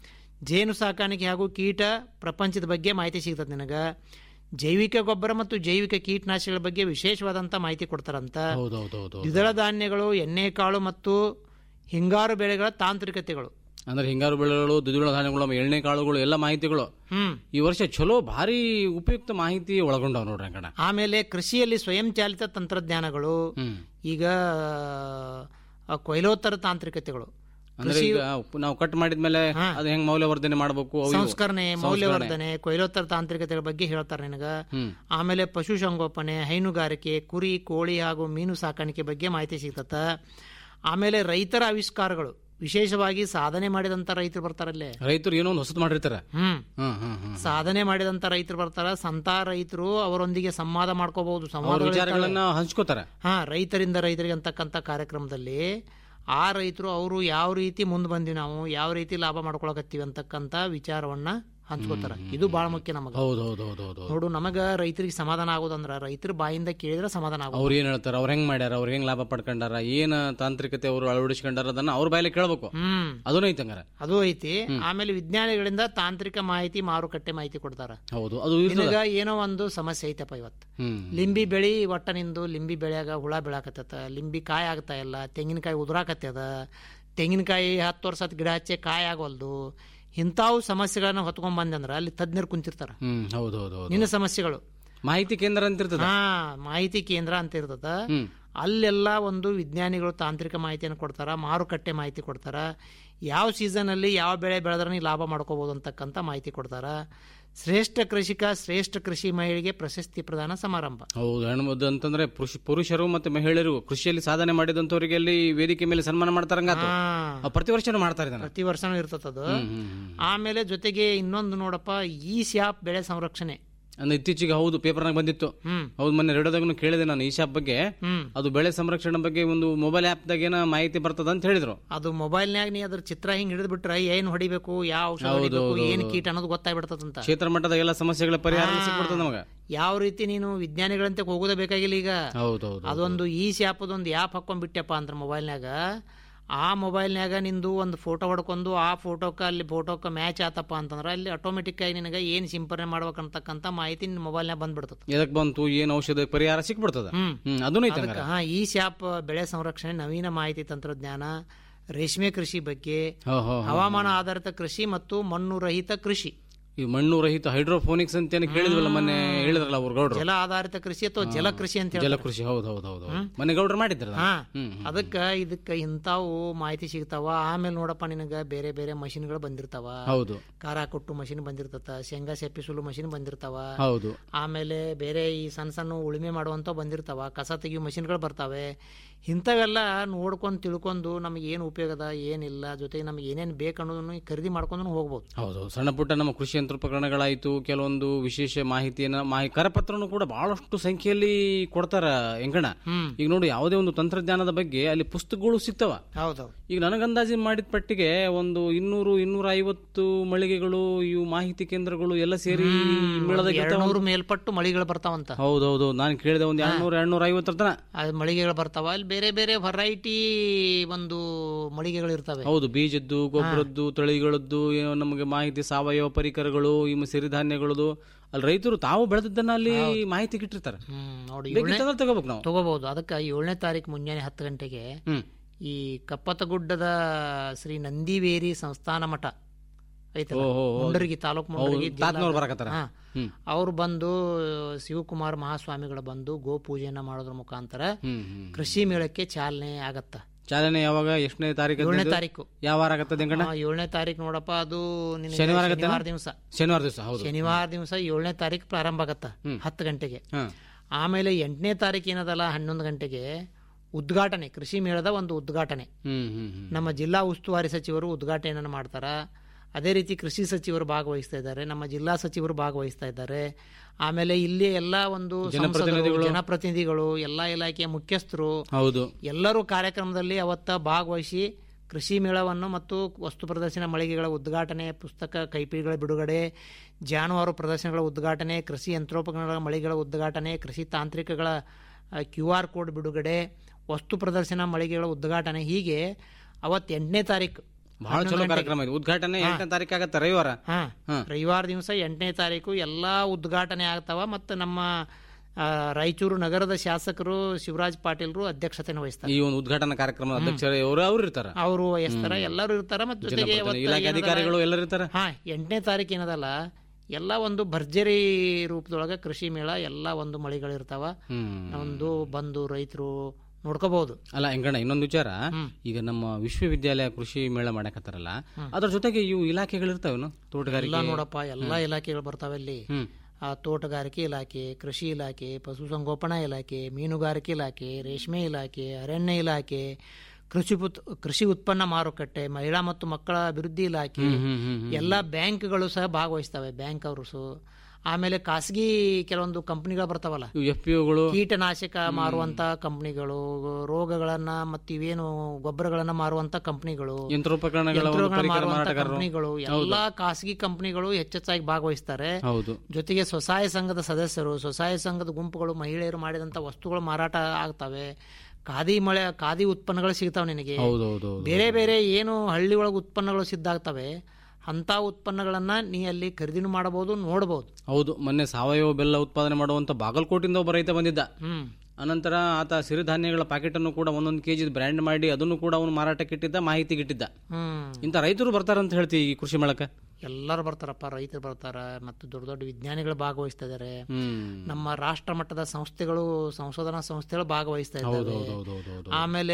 ಜೇನು ಸಾಕಾಣಿಕೆ ಹಾಗೂ ಕೀಟ ಪ್ರಪಂಚದ ಬಗ್ಗೆ ಮಾಹಿತಿ ಸಿಗ್ತದೆ ನಿನಗ ಜೈವಿಕ ಗೊಬ್ಬರ ಮತ್ತು ಜೈವಿಕ ಕೀಟನಾಶಕಗಳ ಬಗ್ಗೆ ವಿಶೇಷವಾದಂಥ ಮಾಹಿತಿ ಕೊಡ್ತಾರಂತ ಹೌದು ಹೌದು ಹೌದು ಹೌದು. ದ್ವಿದಳ ಧಾನ್ಯಗಳು ಎಣ್ಣೆಕಾಳು ಮತ್ತು ಹಿಂಗಾರು ಬೆಳೆಗಳ ತಾಂತ್ರಿಕತೆಗಳು ಅಂದ್ರೆ ಹಿಂಗಾರು ಬೆಳೆಗಳು ದ್ವಿದಳ ಧಾನ್ಯಗಳು ಆಮೇಲೆ ಎಣ್ಣೆ ಕಾಳುಗಳು ಎಲ್ಲ ಮಾಹಿತಿಗಳು ಹ್ಮ್ ಈ ವರ್ಷ ಚಲೋ ಭಾರಿ ಉಪಯುಕ್ತ ಮಾಹಿತಿ ಒಳಗೊಂಡವ್ ನೋಡ್ರಿ ಅಂಕಣ ಆಮೇಲೆ ಕೃಷಿಯಲ್ಲಿ ಸ್ವಯಂ ಚಾಲಿತ ತಂತ್ರಜ್ಞಾನಗಳು ಹ್ಮ್ ಈಗ ಆ, ಕೊಯ್ಲೋತ್ತರ ತಾಂತ್ರಿಕತೆಗಳು ಅಂದ್ರೆ ಈಗ ನಾವು ಕಟ್ ಮಾಡಿದ್ಮೇಲೆ ಅದು ಹೆಂಗ್ ಮೌಲ್ಯವರ್ಧನೆ ಮಾಡಬೇಕು ಅವು ಇವು. ಸಂಸ್ಕರಣೆ ಮೌಲ್ಯವರ್ಧನೆ ಕೊಯ್ಲೋತ್ತರ ತಾಂತ್ರಿಕತೆಗಳ ಬಗ್ಗೆ ಹೇಳ್ತಾರೆ ನಿನಗ ಹ್ಮ್ ಆಮೇಲೆ ಪಶುಸಂಗೋಪನೆ ಹೈನುಗಾರಿಕೆ ಕುರಿ ಕೋಳಿ ಹಾಗೂ ಮೀನು ಸಾಕಾಣಿಕೆ ಬಗ್ಗೆ ಮಾಹಿತಿ ಸಿಗ್ತತ ಆಮೇಲೆ ರೈತರ ಆವಿಷ್ಕಾರಗಳು ವಿಶೇಷವಾಗಿ ಸಾಧನೆ ಮಾಡಿದಂತ ರೈತರು ಬರ್ತಾರಲ್ಲೇ ರೈತರು ಏನೋ ಒಂದು ಹೊಸದು ಮಾಡಿರ್ತಾರ ಹ್ಮ್ ಹ್ಮ್ ಹ್ಮ್ ಹ್ಮ್ ಸಾಧನೆ ಮಾಡಿದಂತ ರೈತರು ಬರ್ತಾರ ಸಂತ ರೈತರು ಅವರೊಂದಿಗೆ ಸಂವಾದ ಮಾಡ್ಕೋಬಹುದು ಅವ್ರ ಸಂವಾದ ವಿಚಾರಗಳನ್ನ ಹಂಚ್ಕೋತಾರ ಹಾ ರೈತರಿಂದ ರೈತರಿಗೆ ಅಂತಕ್ಕಂಥ ಕಾರ್ಯಕ್ರಮದಲ್ಲಿ ಆ ರೈತರು ಅವರು ಯಾವ ರೀತಿ ಮುಂದೆ ಬಂದ್ವಿ ನಾವು ಯಾವ ರೀತಿ ಲಾಭ ಮಾಡ್ಕೊಳಕತ್ತೀವಿ ಅಂತಕ್ಕಂಥ ವಿಚಾರವನ್ನ ಹಂಚ್ಕೋತಾರ ಇದು ಬಹಳ ಮುಖ್ಯ ನಮಗ ಹೌದು ಹೌದು ಹೌದು ಹೌದು ನೋಡು ನಮಗ ರೈತರಿಗೆ ಸಮಾಧಾನ ಆಗೋದಂದ್ರ ರೈತರ ಬಾಯಿಂದ ಕೇಳಿದ್ರೆ ಸಮಾಧಾನ ಆಗೋದು ಅವ್ರು ಏನ್ ಹೇಳ್ತಾರ ಅವ್ರ ಹೆಂಗ್ ಮಾಡ್ಯಾರ ಅವ್ರ ಹೆಂಗ್ ಲಾಭ ಪಡ್ಕೊಂಡಾರ ಏನ್ ತಾಂತ್ರಿಕತೆ ಅವರು ಅಳವಡಿಸ್ಕೊಂಡಾರ ಅದನ್ನ ಅವ್ರ ಬಾಯಲ್ಲಿ ಕೇಳ್ಬೇಕು ಹ್ಮ್ ಅದನ್ನ ಐತೆ ಹಂಗಾರ ಅದು ಐತಿ ಆಮೇಲೆ ವಿಜ್ಞಾನಿಗಳಿಂದ ತಾಂತ್ರಿಕ ಮಾಹಿತಿ ಮಾರುಕಟ್ಟೆ ಮಾಹಿತಿ ಕೊಡ್ತಾರ ಹೌದು ಅದು ಇರ್ತದ ನಿನಗ ಏನೋ ಒಂದು ಸಮಸ್ಯೆ ಐತಪ್ಪ ಇವತ್ತು ಹ್ಮ್ ಲಿಂಬಿ ಬೆಳಿ ಒಟ್ಟ ನಿಂದು ಲಿಂಬಿ ಬೆಳ್ಯಾಗ ಹುಳ ಬೆಳಾಕತ್ತದ ಲಿಂಬಿ ಕಾಯಿ ಆಗ್ತಾ ಇಲ್ಲ ತೆಂಗಿನಕಾಯಿ ಉದುರಾಕತ್ತದ ತೆಂಗಿನಕಾಯಿ ಹತ್ತು ವರ್ಷ ಹತ್ತು ಗಿಡ ಹಚ್ಚೆ ಕಾಯಿ ಆಗೋಲ್ದು ಇಂಥವು ಸಮಸ್ಯೆಗಳನ್ನ ಹೊತ್ಕೊಂಡ್ ಬಂದಂದ್ರ ಅಲ್ಲಿ ತಜ್ಞರು ಕುಂತಿರ್ತಾರ ಹ್ಮ್ ಹೌದು ಹೌದು ಹೌದು ನಿನ್ನ ಸಮಸ್ಯೆಗಳು ಮಾಹಿತಿ ಕೇಂದ್ರ ಅಂತ ಇರ್ತದ ಹಾ ಮಾಹಿತಿ ಕೇಂದ್ರ ಅಂತ ಇರ್ತದ ಹ್ಮ್ ಅಲ್ಲೆಲ್ಲ ಒಂದು ವಿಜ್ಞಾನಿಗಳು ತಾಂತ್ರಿಕ ಮಾಹಿತಿಯನ್ನು ಕೊಡ್ತಾರ ಮಾರುಕಟ್ಟೆ ಮಾಹಿತಿ ಕೊಡ್ತಾರ ಯಾವ ಸೀಸನಲ್ಲಿ ಯಾವ ಬೆಳೆ ಬೆಳೆದ್ರೆ ನೀವು ಲಾಭ ಮಾಡ್ಕೋಬಹುದು ಅಂತಕ್ಕಂಥ ಮಾಹಿತಿ ಕೊಡ್ತಾರ ಶ್ರೇಷ್ಠ ಕೃಷಿಕ ಶ್ರೇಷ್ಠ ಕೃಷಿ ಮಹಿಳೆಗೆ ಪ್ರಶಸ್ತಿ ಪ್ರದಾನ ಸಮಾರಂಭ ಹೌದು ಹೆಣ್ಮದ್ದು ಅಂತಂದ್ರೆ ಪುರುಷ ಪುರುಷರು ಮತ್ತೆ ಮಹಿಳೆಯರು ಕೃಷಿಯಲ್ಲಿ ಸಾಧನೆ ಮಾಡಿದಂತವರಿಗೆ ಅಲ್ಲಿ ವೇದಿಕೆ ಮೇಲೆ ಸನ್ಮಾನ ಮಾಡ್ತಾರಂಗಾತು ಹಾ, ಅವ್ ಪ್ರತಿ ವರ್ಷನೂ ಮಾಡ್ತಾರೆ ಇದನ್ನ ಪ್ರತಿ ವರ್ಷನೂ ಇರ್ತದದು ಹ್ಮ್, ಹ್ಮ್, ಹ್ಮ್. ಆಮೇಲೆ ಜೊತೆಗೆ ಇನ್ನೊಂದು ನೋಡಪ್ಪ ಈ ಸ್ಯಾಪ್ ಬೆಳೆ ಸಂರಕ್ಷಣೆ ಅಂದ್ರೆ ಇತ್ತೀಚೆಗೆ ಹೌದು ಪೇಪರ್ನಾಗ ಬಂದಿತ್ತು ಹ್ಮ್ ಹೌದು ಮೊನ್ನೆ ರೇಡಿಯೋದಾಗೂ ಕೇಳಿದೆ ನಾನು ಈ ಶಾಪ್ ಬಗ್ಗೆ ಹ್ಮ್ ಅದು ಬೆಳೆ ಸಂರಕ್ಷಣೆ ಬಗ್ಗೆ ಒಂದು ಮೊಬೈಲ್ ಆಪ್ದಾಗ ಏನೋ ಮಾಹಿತಿ ಬರ್ತದ ಅಂತ ಹೇಳಿದ್ರು ಅದು ಮೊಬೈಲ್ನ್ಯಾಗ ನೀ ಅದ್ರ ಚಿತ್ರ ಹಿಂಗ್ ಹಿಡಿದು ಬಿಟ್ರೆ ಏನ್ ಹೊಡಿಬೇಕು ಯಾವ ಔಷಧ ಹೊಡಿಬೇಕು ಏನ್ ಕೀಟ ಅನ್ನೋದು ಗೊತ್ತಾಗ್ಬಿಡ್ತದಂತ ಕ್ಷೇತ್ರ ಮಟ್ಟದ ಎಲ್ಲ ಸಮಸ್ಯೆಗಳ ಪರಿಹಾರ ಸಿಕ್ಬಿಡ್ತದ ನಮಗ ಯಾವ ರೀತಿ ನೀನು ವಿಜ್ಞಾನಿಗಳಂತೆ ಹೋಗೋದೇ ಬೇಕಾಗಿಲ್ಲ ಈಗ ಹೌದು ಹೌದು ಅದೊಂದು ಈ ಆ್ಯಪದೊಂದು ಆ್ಯಪ್ ಹಾಕೊಂಡ್ಬಿಟ್ಟೆಪ್ಪ ಅಂದ್ರೆ ಮೊಬೈಲ್ನ್ಯಾಗ ಆ ಮೊಬೈಲ್ನ್ಯಾಗ ನಿಂದು ಒಂದು ಫೋಟೋ ಹೊಡ್ಕೊಂಡು ಆ ಫೋಟೋಕ್ಕೆ ಅಲ್ಲಿ ಫೋಟೋಕ್ಕೆ ಮ್ಯಾಚ್ ಆತಪ್ಪ ಅಂತಂದ್ರೆ ಅಲ್ಲಿ ಆಟೋಮೆಟಿಕ್ ಆಗಿ ನಿನಗೆ ಏನು ಸಿಂಪರಣೆ ಮಾಡ್ಬೇಕಂತಕ್ಕಂಥ ಮಾಹಿತಿ ನಿನ್ನ ಮೊಬೈಲ್ನ್ಯಾಗ ಬಂದ್ಬಿಡ್ತದೆ ಎದಕ್ ಬಂತು ಏನ್ ಔಷಧ ಪರಿಹಾರ ಸಿಕ್ಬಿಡ್ತದ ಹ್ಮ್ ಹ್ಮ್ ಅದನ್ನ ಐತೆ ಅದಕ್ಕೆ ಹಾ ಈ ಸ್ಯಾಪ್ ಬೆಳೆ ಸಂರಕ್ಷಣೆ ನವೀನ ಮಾಹಿತಿ ತಂತ್ರಜ್ಞಾನ ರೇಷ್ಮೆ ಕೃಷಿ ಬಗ್ಗೆ ಹೋ ಹೋ ಹವಾಮಾನ ಆಧಾರಿತ ಕೃಷಿ ಮತ್ತು ಮಣ್ಣು ರಹಿತ ಕೃಷಿ ಈ ಮಣ್ಣು ರಹಿತ ಹೈಡ್ರೋಫೋನಿಕ್ಸ್ ಅಂತ ಏನು ಕೇಳಿದ್ವಲ್ಲ ಮೊನ್ನೆ ಹೇಳಿದ್ರಲ್ಲ ಅವ್ರ ಗೌಡ್ರು ಜಲ ಆಧಾರಿತ ಕೃಷಿ ಅಥವಾ ಜಲಕೃಷಿ ಅಂತ ಹೇಳಿ ಜಲಕೃಷಿ ಹೌದು ಹೌದು ಹೌದು ಹೌದು. ಮೊನ್ನೆ ಗೌಡ್ರು ಮಾಡಿದ್ರಲ್ಲ ಹಾ ಹ್ಮ್ ಅದಕ್ಕ ಇದಕ್ಕ ಇಂತಾವು ಮಾಹಿತಿ ಸಿಗ್ತಾವ ಆಮೇಲೆ ನೋಡಪ್ಪ ನಿನಗ ಬೇರೆ ಬೇರೆ ಮಷಿನ್ಗಳು ಬಂದಿರ್ತಾವ ಹೌದು ಖಾರ ಕೊಟ್ಟು ಮಷಿನ್ ಬಂದಿರ್ತತ ಶೇಂಗಾ ಸೆಪ್ಪಿಸುಲು ಮಷಿನ್ ಬಂದಿರ್ತಾವ ಹೌದು ಆಮೇಲೆ ಬೇರೆ ಈ ಸಣ್ಣ ಸಣ್ಣ ಉಳುಮೆ ಮಾಡುವಂತ ಬಂದಿರ್ತಾವ ಕಸ ತೆಗಿಯೋ ಮಷಿನ್ಗಳು ಬರ್ತಾವೆ ಇಂಥವೆಲ್ಲ ನೋಡ್ಕೊಂಡು ತಿಳ್ಕೊಂಡು ನಮಗೆ ಏನು ಉಪಯೋಗದ ಏನಿಲ್ಲ ಜೊತೆಗೆ ನಮಗೆ ಏನೇನು ಬೇಕು ಅನ್ನೋದನ್ನು ಖರೀದಿ ಮಾಡ್ಕೊಂಡು ಹೋಗ್ಬೋದು ಹೌದು ಸಣ್ಣ ಪುಟ್ಟ ನಮ್ಮ ಕೃಷಿ ಯಂತ್ರೋಪಕರಣಗಳಾಯ್ತು ಕೆಲವೊಂದು ವಿಶೇಷ ಮಾಹಿತಿಯನ್ನ ಮಾಹಿ ಕರಪತ್ರನು ಕೂಡ ಬಹಳಷ್ಟು ಸಂಖ್ಯೆಯಲ್ಲಿ ಕೊಡ್ತಾರ ಎಂಕಣ ಹ್ಮ್ ಈಗ ನೋಡಿ ಯಾವುದೇ ಒಂದು ತಂತ್ರಜ್ಞಾನದ ಬಗ್ಗೆ ಅಲ್ಲಿ ಪುಸ್ತಕಗಳು ಸಿಗ್ತಾವ ಹೌದೌದು ಈಗ ನನಗಂದಾಜಿ ಮಾಡಿದ ಪಟ್ಟಿಗೆ ಒಂದು ಇನ್ನೂರು ಇನ್ನೂರ ಐವತ್ತು ಮಳಿಗೆಗಳು ಇವು ಮಾಹಿತಿ ಕೇಂದ್ರಗಳು ಎಲ್ಲ ಸೇರಿ ಮೇಳದಾಗ ಇರ್ತಾವ. ಎರಡ್ನೂರು ಮೇಲ್ಪಟ್ಟು ಮಳಿಗಳು ಬರ್ತಾವಂತ ಹೌದೌದು ನಾನು ಕೇಳಿದೆ ಒಂದು ಎರಡ್ನೂರ ಎರಡ್ನೂರ ಐವತ್ತರ ತನ ಅದು ಮಳಿಗೆಗಳು ಬರ್ತಾವ ಅಲ್ಲಿ ಬೇರೆ ಬೇರೆ ವೆರೈಟಿ ಒಂದು ಮಳಿಗೆಗಳು ಇರ್ತವೆ ಹೌದು ಬೀಜದ್ದು ಗೊಬ್ಬರದ್ದು ತಳಿಗಳದ್ದು ಏನೋ ನಮಗೆ ಮಾಹಿತಿ ಸಾವಯವ ಪರಿಕರಗಳು ಇವು ಸಿರಿಧಾನ್ಯಗಳದು ಅಲ್ಲಿ ರೈತರು ತಾವು ಬೆಳೆದದ್ದನ್ನ ಅಲ್ಲಿ ಮಾಹಿತಿ ಇಟ್ಟಿರ್ತಾರೆ ಹ್ಮ್ ನೋಡಿ ಬೇಕಿತ್ತಂದ್ರೆ ತಗೋಬೇಕು ನಾವು ತಗೋಬಹುದು ಅದಕ್ಕೆ ಏಳನೇ ತಾರೀಕು ಮುಂಜಾನೆ ಹತ್ತು ಗಂಟೆಗೆ ಹ್ಮ್ ಈ ಕಪ್ಪತಗುಡ್ಡದ ಶ್ರೀ ನಂದಿವೇರಿ ಸಂಸ್ಥಾನ ಮಠ ಐತಲ್ಲ ಓ, ಓ, ಓ. ಮುಂಡರಗಿ ತಾಲೂಕು ಮುಂಡರಗಿ ತಾತ್ನವ್ರು ಬರಕತ್ತಾರ ಹಾ ಹ್ಮ್ ಅವ್ರು ಬಂದು ಶಿವಕುಮಾರ್ ಮಹಾಸ್ವಾಮಿಗಳು ಬಂದು ಗೋ ಪೂಜೆಯನ್ನ ಮಾಡೋದ್ರ ಮುಖಾಂತರ ಹ್ಮ್ ಹ್ಮ್ ಕೃಷಿ ಮೇಳಕ್ಕೆ ಚಾಲನೆ ಆಗತ್ತ ಚಾಲನೆ ಯಾವಾಗ ಎಷ್ಟನೇ ತಾರೀಕು ಏಳನೇ ಅದು? ತಾರೀಕು ಯಾವ ವಾರ ಆಗತ್ತದ ಹೆಂಗಣ್ಣ ಆ, ಏಳನೇ ತಾರೀಕು ನೋಡಪ್ಪ ಅದು ನಿನಗೆ ಶನಿವಾರ ಆಗತ್ತೇನ? ಶನಿವಾರ ದಿವಸ ಶನಿವಾರ ದಿವಸ ಹೌದು ಶನಿವಾರ ದಿವಸ ಏಳನೇ ತಾರೀಕು ಪ್ರಾರಂಭ ಆಗತ್ತ ಹ್ಮ್. ಹತ್ತು ಗಂಟೆಗೆ ಹಾ ಆಮೇಲೆ ಎಂಟನೇ ತಾರೀಕು ಏನದಲ್ಲ ಹನ್ನೊಂದು ಗಂಟೆಗೆ ಉದ್ಘಾಟನೆ ಕೃಷಿ ಮೇಳದ ಒಂದು ಉದ್ಘಾಟನೆ ಹ್ಮ್ ಹ್ಮ್ ಹ್ಮ್ ನಮ್ಮ ಜಿಲ್ಲಾ ಉಸ್ತುವಾರಿ ಸಚಿವರು ಉದ್ಘಾಟನೆಯನ್ನು ಮಾಡ್ತಾರ ಅದೇ ರೀತಿ ಕೃಷಿ ಸಚಿವರು ಭಾಗವಹಿಸ್ತಾ ಇದ್ದಾರೆ ನಮ್ಮ ಜಿಲ್ಲಾ ಸಚಿವರು ಭಾಗವಹಿಸ್ತಾ ಇದ್ದಾರೆ ಆಮೇಲೆ ಇಲ್ಲಿ ಎಲ್ಲ ಒಂದು ಸಂಸದರು, ಜನಪ್ರತಿನಿಧಿಗಳು ಎಲ್ಲ ಇಲಾಖೆಯ ಮುಖ್ಯಸ್ಥರು ಹೌದು ಎಲ್ಲರೂ ಕಾರ್ಯಕ್ರಮದಲ್ಲಿ ಅವತ್ತ ಭಾಗವಹಿಸಿ ಕೃಷಿ ಮೇಳವನ್ನು ಮತ್ತು ವಸ್ತು ಪ್ರದರ್ಶನ ಮಳಿಗೆಗಳ ಉದ್ಘಾಟನೆ ಪುಸ್ತಕ ಕೈಪಿಡಿಗಳ ಬಿಡುಗಡೆ ಜಾನುವಾರು ಪ್ರದರ್ಶನಗಳ ಉದ್ಘಾಟನೆ ಕೃಷಿ ಯಂತ್ರೋಪಕರಣಗಳ ಮಳಿಗೆಗಳ ಉದ್ಘಾಟನೆ ಕೃಷಿ ತಾಂತ್ರಿಕಗಳ ಕ್ಯೂ ಆರ್ ಕೋಡ್ ಬಿಡುಗಡೆ ವಸ್ತು ಪ್ರದರ್ಶನ ಮಳಿಗೆಗಳ ಉದ್ಘಾಟನೆ ಹೀಗೆ ಅವತ್ತು ಎಂಟನೇ ತಾರೀಕು ಬಹಳ ಚಲೋ ಕಾರ್ಯಕ್ರಮ ಇದು ಉದ್ಘಾಟನೆ ಎಂಟನೇ ತಾರೀಕು ಆಗತ್ತೆ ರವಿವಾರ ಹಾ ಹಾ. ರವಿವಾರ ದಿವಸ ಎಂಟನೇ ತಾರೀಕು ಎಲ್ಲಾ ಉದ್ಘಾಟನೆ ಆಗ್ತಾವ ಮತ್ತು ನಮ್ಮ ಆ, ರಾಯಚೂರು ನಗರದ ಶಾಸಕರು ಶಿವರಾಜ್ ಪಾಟೀಲ್ರು ಅಧ್ಯಕ್ಷತೆಯನ್ನು ವಹಿಸ್ತಾರೆ ಈ ಒಂದು ಉದ್ಘಾಟನಾ ಕಾರ್ಯಕ್ರಮದ ಅಧ್ಯಕ್ಷರು ಅವರು ಅವ್ರು ಇರ್ತಾರ ಅವರು ವಹಿಸ್ತಾರ ಎಲ್ಲರೂ ಇರ್ತಾರ ಮತ್ತು ಜೊತೆಗೆ ಅವತ್ತು ಇಲಾಖೆ ಏನದಲ್ಲ- ಅಧಿಕಾರಿಗಳು ಎಲ್ಲರೂ ಇರ್ತಾರ ಹಾ ಎಂಟನೇ ತಾರೀಕು ಏನದಲ್ಲ ಎಲ್ಲ ಒಂದು ಭರ್ಜರಿ ರೂಪದೊಳಗೆ ಕೃಷಿ ಮೇಳ ಎಲ್ಲ ಒಂದು ಮಳಿಗಳಿರ್ತಾವ ಹ್ಮ್ ಒಂದು ಬಂದು ರೈತರು ನೋಡ್ಕೋಬಹುದು ಅಲ್ಲ ಹೆಂಗಣ್ಣ ಇನ್ನೊಂದು ವಿಚಾರ ಹ್ಮ್. ಈಗ ನಮ್ಮ ವಿಶ್ವವಿದ್ಯಾಲಯ ಕೃಷಿ ಮೇಳ ಮಾಡಕತ್ತಾರಲ್ಲ ಅದ್ರ ಜೊತೆಗೆ ಇವು ಇಲಾಖೆಗಳು ಇರ್ತಾವೇನು ಎಲ್ಲ ತೋಟಗಾರಿಕೆ ನೋಡಪ್ಪ ಎಲ್ಲಾ ಇಲಾಖೆಗಳು ಬರ್ತಾವೆ ಅಲ್ಲಿ ಹ್ಮ್ ಆ ತೋಟಗಾರಿಕೆ ಇಲಾಖೆ ಕೃಷಿ ಇಲಾಖೆ ಪಶುಸಂಗೋಪನಾ ಇಲಾಖೆ ಮೀನುಗಾರಿಕೆ ಇಲಾಖೆ ರೇಷ್ಮೆ ಇಲಾಖೆ ಅರಣ್ಯ ಇಲಾಖೆ ಕೃಷಿ ಉತ್- ಕೃಷಿ ಉತ್ಪನ್ನ ಮಾರುಕಟ್ಟೆ ಮಹಿಳಾ ಮತ್ತು ಮಕ್ಕಳ ಅಭಿವೃದ್ಧಿ ಇಲಾಖೆ ಹ್ಮ್ ಹ್ಮ್ ಹ್ಮ್ ಎಲ್ಲ ಬ್ಯಾಂಕ್ಗಳು ಸಹ ಭಾಗವಹಿಸ್ತವೆ ಬ್ಯಾಂಕ್ ಅವರು ಸಹ ಆಮೇಲೆ ಖಾಸಗಿ ಕೆಲವೊಂದು ಕಂಪನಿಗಳು ಬರ್ತಾವಲ್ಲ ಇವು ಎಫ್ ಪಿ ಒಗಳು ಕೀಟನಾಶಕ ಮಾರುವಂತ ಕಂಪನಿಗಳು ರೋಗಗಳನ್ನ ಮತ್ತು ಇವೇನು ಗೊಬ್ಬರಗಳನ್ನ ಮಾರುವಂತ ಕಂಪನಿಗಳು ಯಂತ್ರೋಪಕರಣಗಳ ಒಂದು ಯಂತ್ರಗಳನ್ನ ಪರಿಕರ ಮಾರುವಂತ ಮಾರಾಟಗಾರರು ಕಂಪನಿಗಳು ಎಲ್ಲಾ ಖಾಸಗಿ ಕಂಪನಿಗಳು ಹೆಚ್ಚೆಚ್ಚಾಗಿ ಭಾಗವಹಿಸ್ತಾರೆ ಹೌದು ಜೊತೆಗೆ ಸ್ವಸಹಾಯ ಸಂಘದ ಸದಸ್ಯರು ಸ್ವಸಹಾಯ ಸಂಘದ ಗುಂಪುಗಳು ಮಹಿಳೆಯರು ಮಾಡಿದಂತ ವಸ್ತುಗಳು ಮಾರಾಟ ಆಗ್ತವೆ ಖಾದಿ ಮಳೆ ಖಾದಿ ಉತ್ಪನ್ನಗಳು ಸಿಗ್ತಾವೆ ನಿನಗೆ ಹೌದು ಹೌದು ಹೌದು ಬೇರೆ ಬೇರೆ ಏನು ಹಳ್ಳಿ ಒಳಗೆ ಉತ್ಪನ್ನಗಳು ಸಿದ್ಧ ಆಗ್ತವೆ ಅಂತ ಉತ್ಪನ್ನಗಳನ್ನ ನೀ ಅಲ್ಲಿ ಖರೀದಿನೂ ಮಾಡಬಹುದು ನೋಡಬಹುದು ಹೌದು ಮೊನ್ನೆ ಸಾವಯವ ಬೆಲ್ಲ ಉತ್ಪಾದನೆ ಮಾಡುವಂತ ಬಾಗಲಕೋಟಿಂದ ಒಬ್ಬ ರೈತ ಬಂದಿದ್ದ ಹ್ಮ್ ಅನಂತರ ಆತ ಸಿರಿಧಾನ್ಯಗಳ ಪ್ಯಾಕೆಟ್ ಅನ್ನು ಕೂಡ ಒಂದೊಂದು ಕೆಜಿ ಬ್ರ್ಯಾಂಡ್ ಮಾಡಿ ಅದನ್ನು ಕೂಡ ಅವನು ಮಾರಾಟಕ್ಕೆ ಇಟ್ಟಿದ್ದ ಮಾಹಿತಿಗೆ ಇಟ್ಟಿದ್ದ ಹ್ಮ್ ಇಂಥ ರೈತರು ಬರ್ತಾರಂತ ಹೇಳ್ತೀವಿ ಈ ಕೃಷಿ ಮೇಳಕ್ಕೆ ಎಲ್ಲರೂ ಬರ್ತಾರಪ್ಪ ರೈತರು ಬರ್ತಾರ ಮತ್ತು ದೊಡ್ಡ ದೊಡ್ಡ ವಿಜ್ಞಾನಿಗಳು ಭಾಗವಹಿಸ್ತಾ ಇದಾರೆ ಹ್ಮ್ ನಮ್ಮ ರಾಷ್ಟ್ರ ಮಟ್ಟದ ಸಂಸ್ಥೆಗಳು ಸಂಶೋಧನಾ ಸಂಸ್ಥೆಗಳು ಭಾಗವಹಿಸ್ತಾ ಹೌದು ಇದ್ದಾವೆ ಹೌದು ಹೌದು ಹೌದು ಹೌದು ಆಮೇಲೆ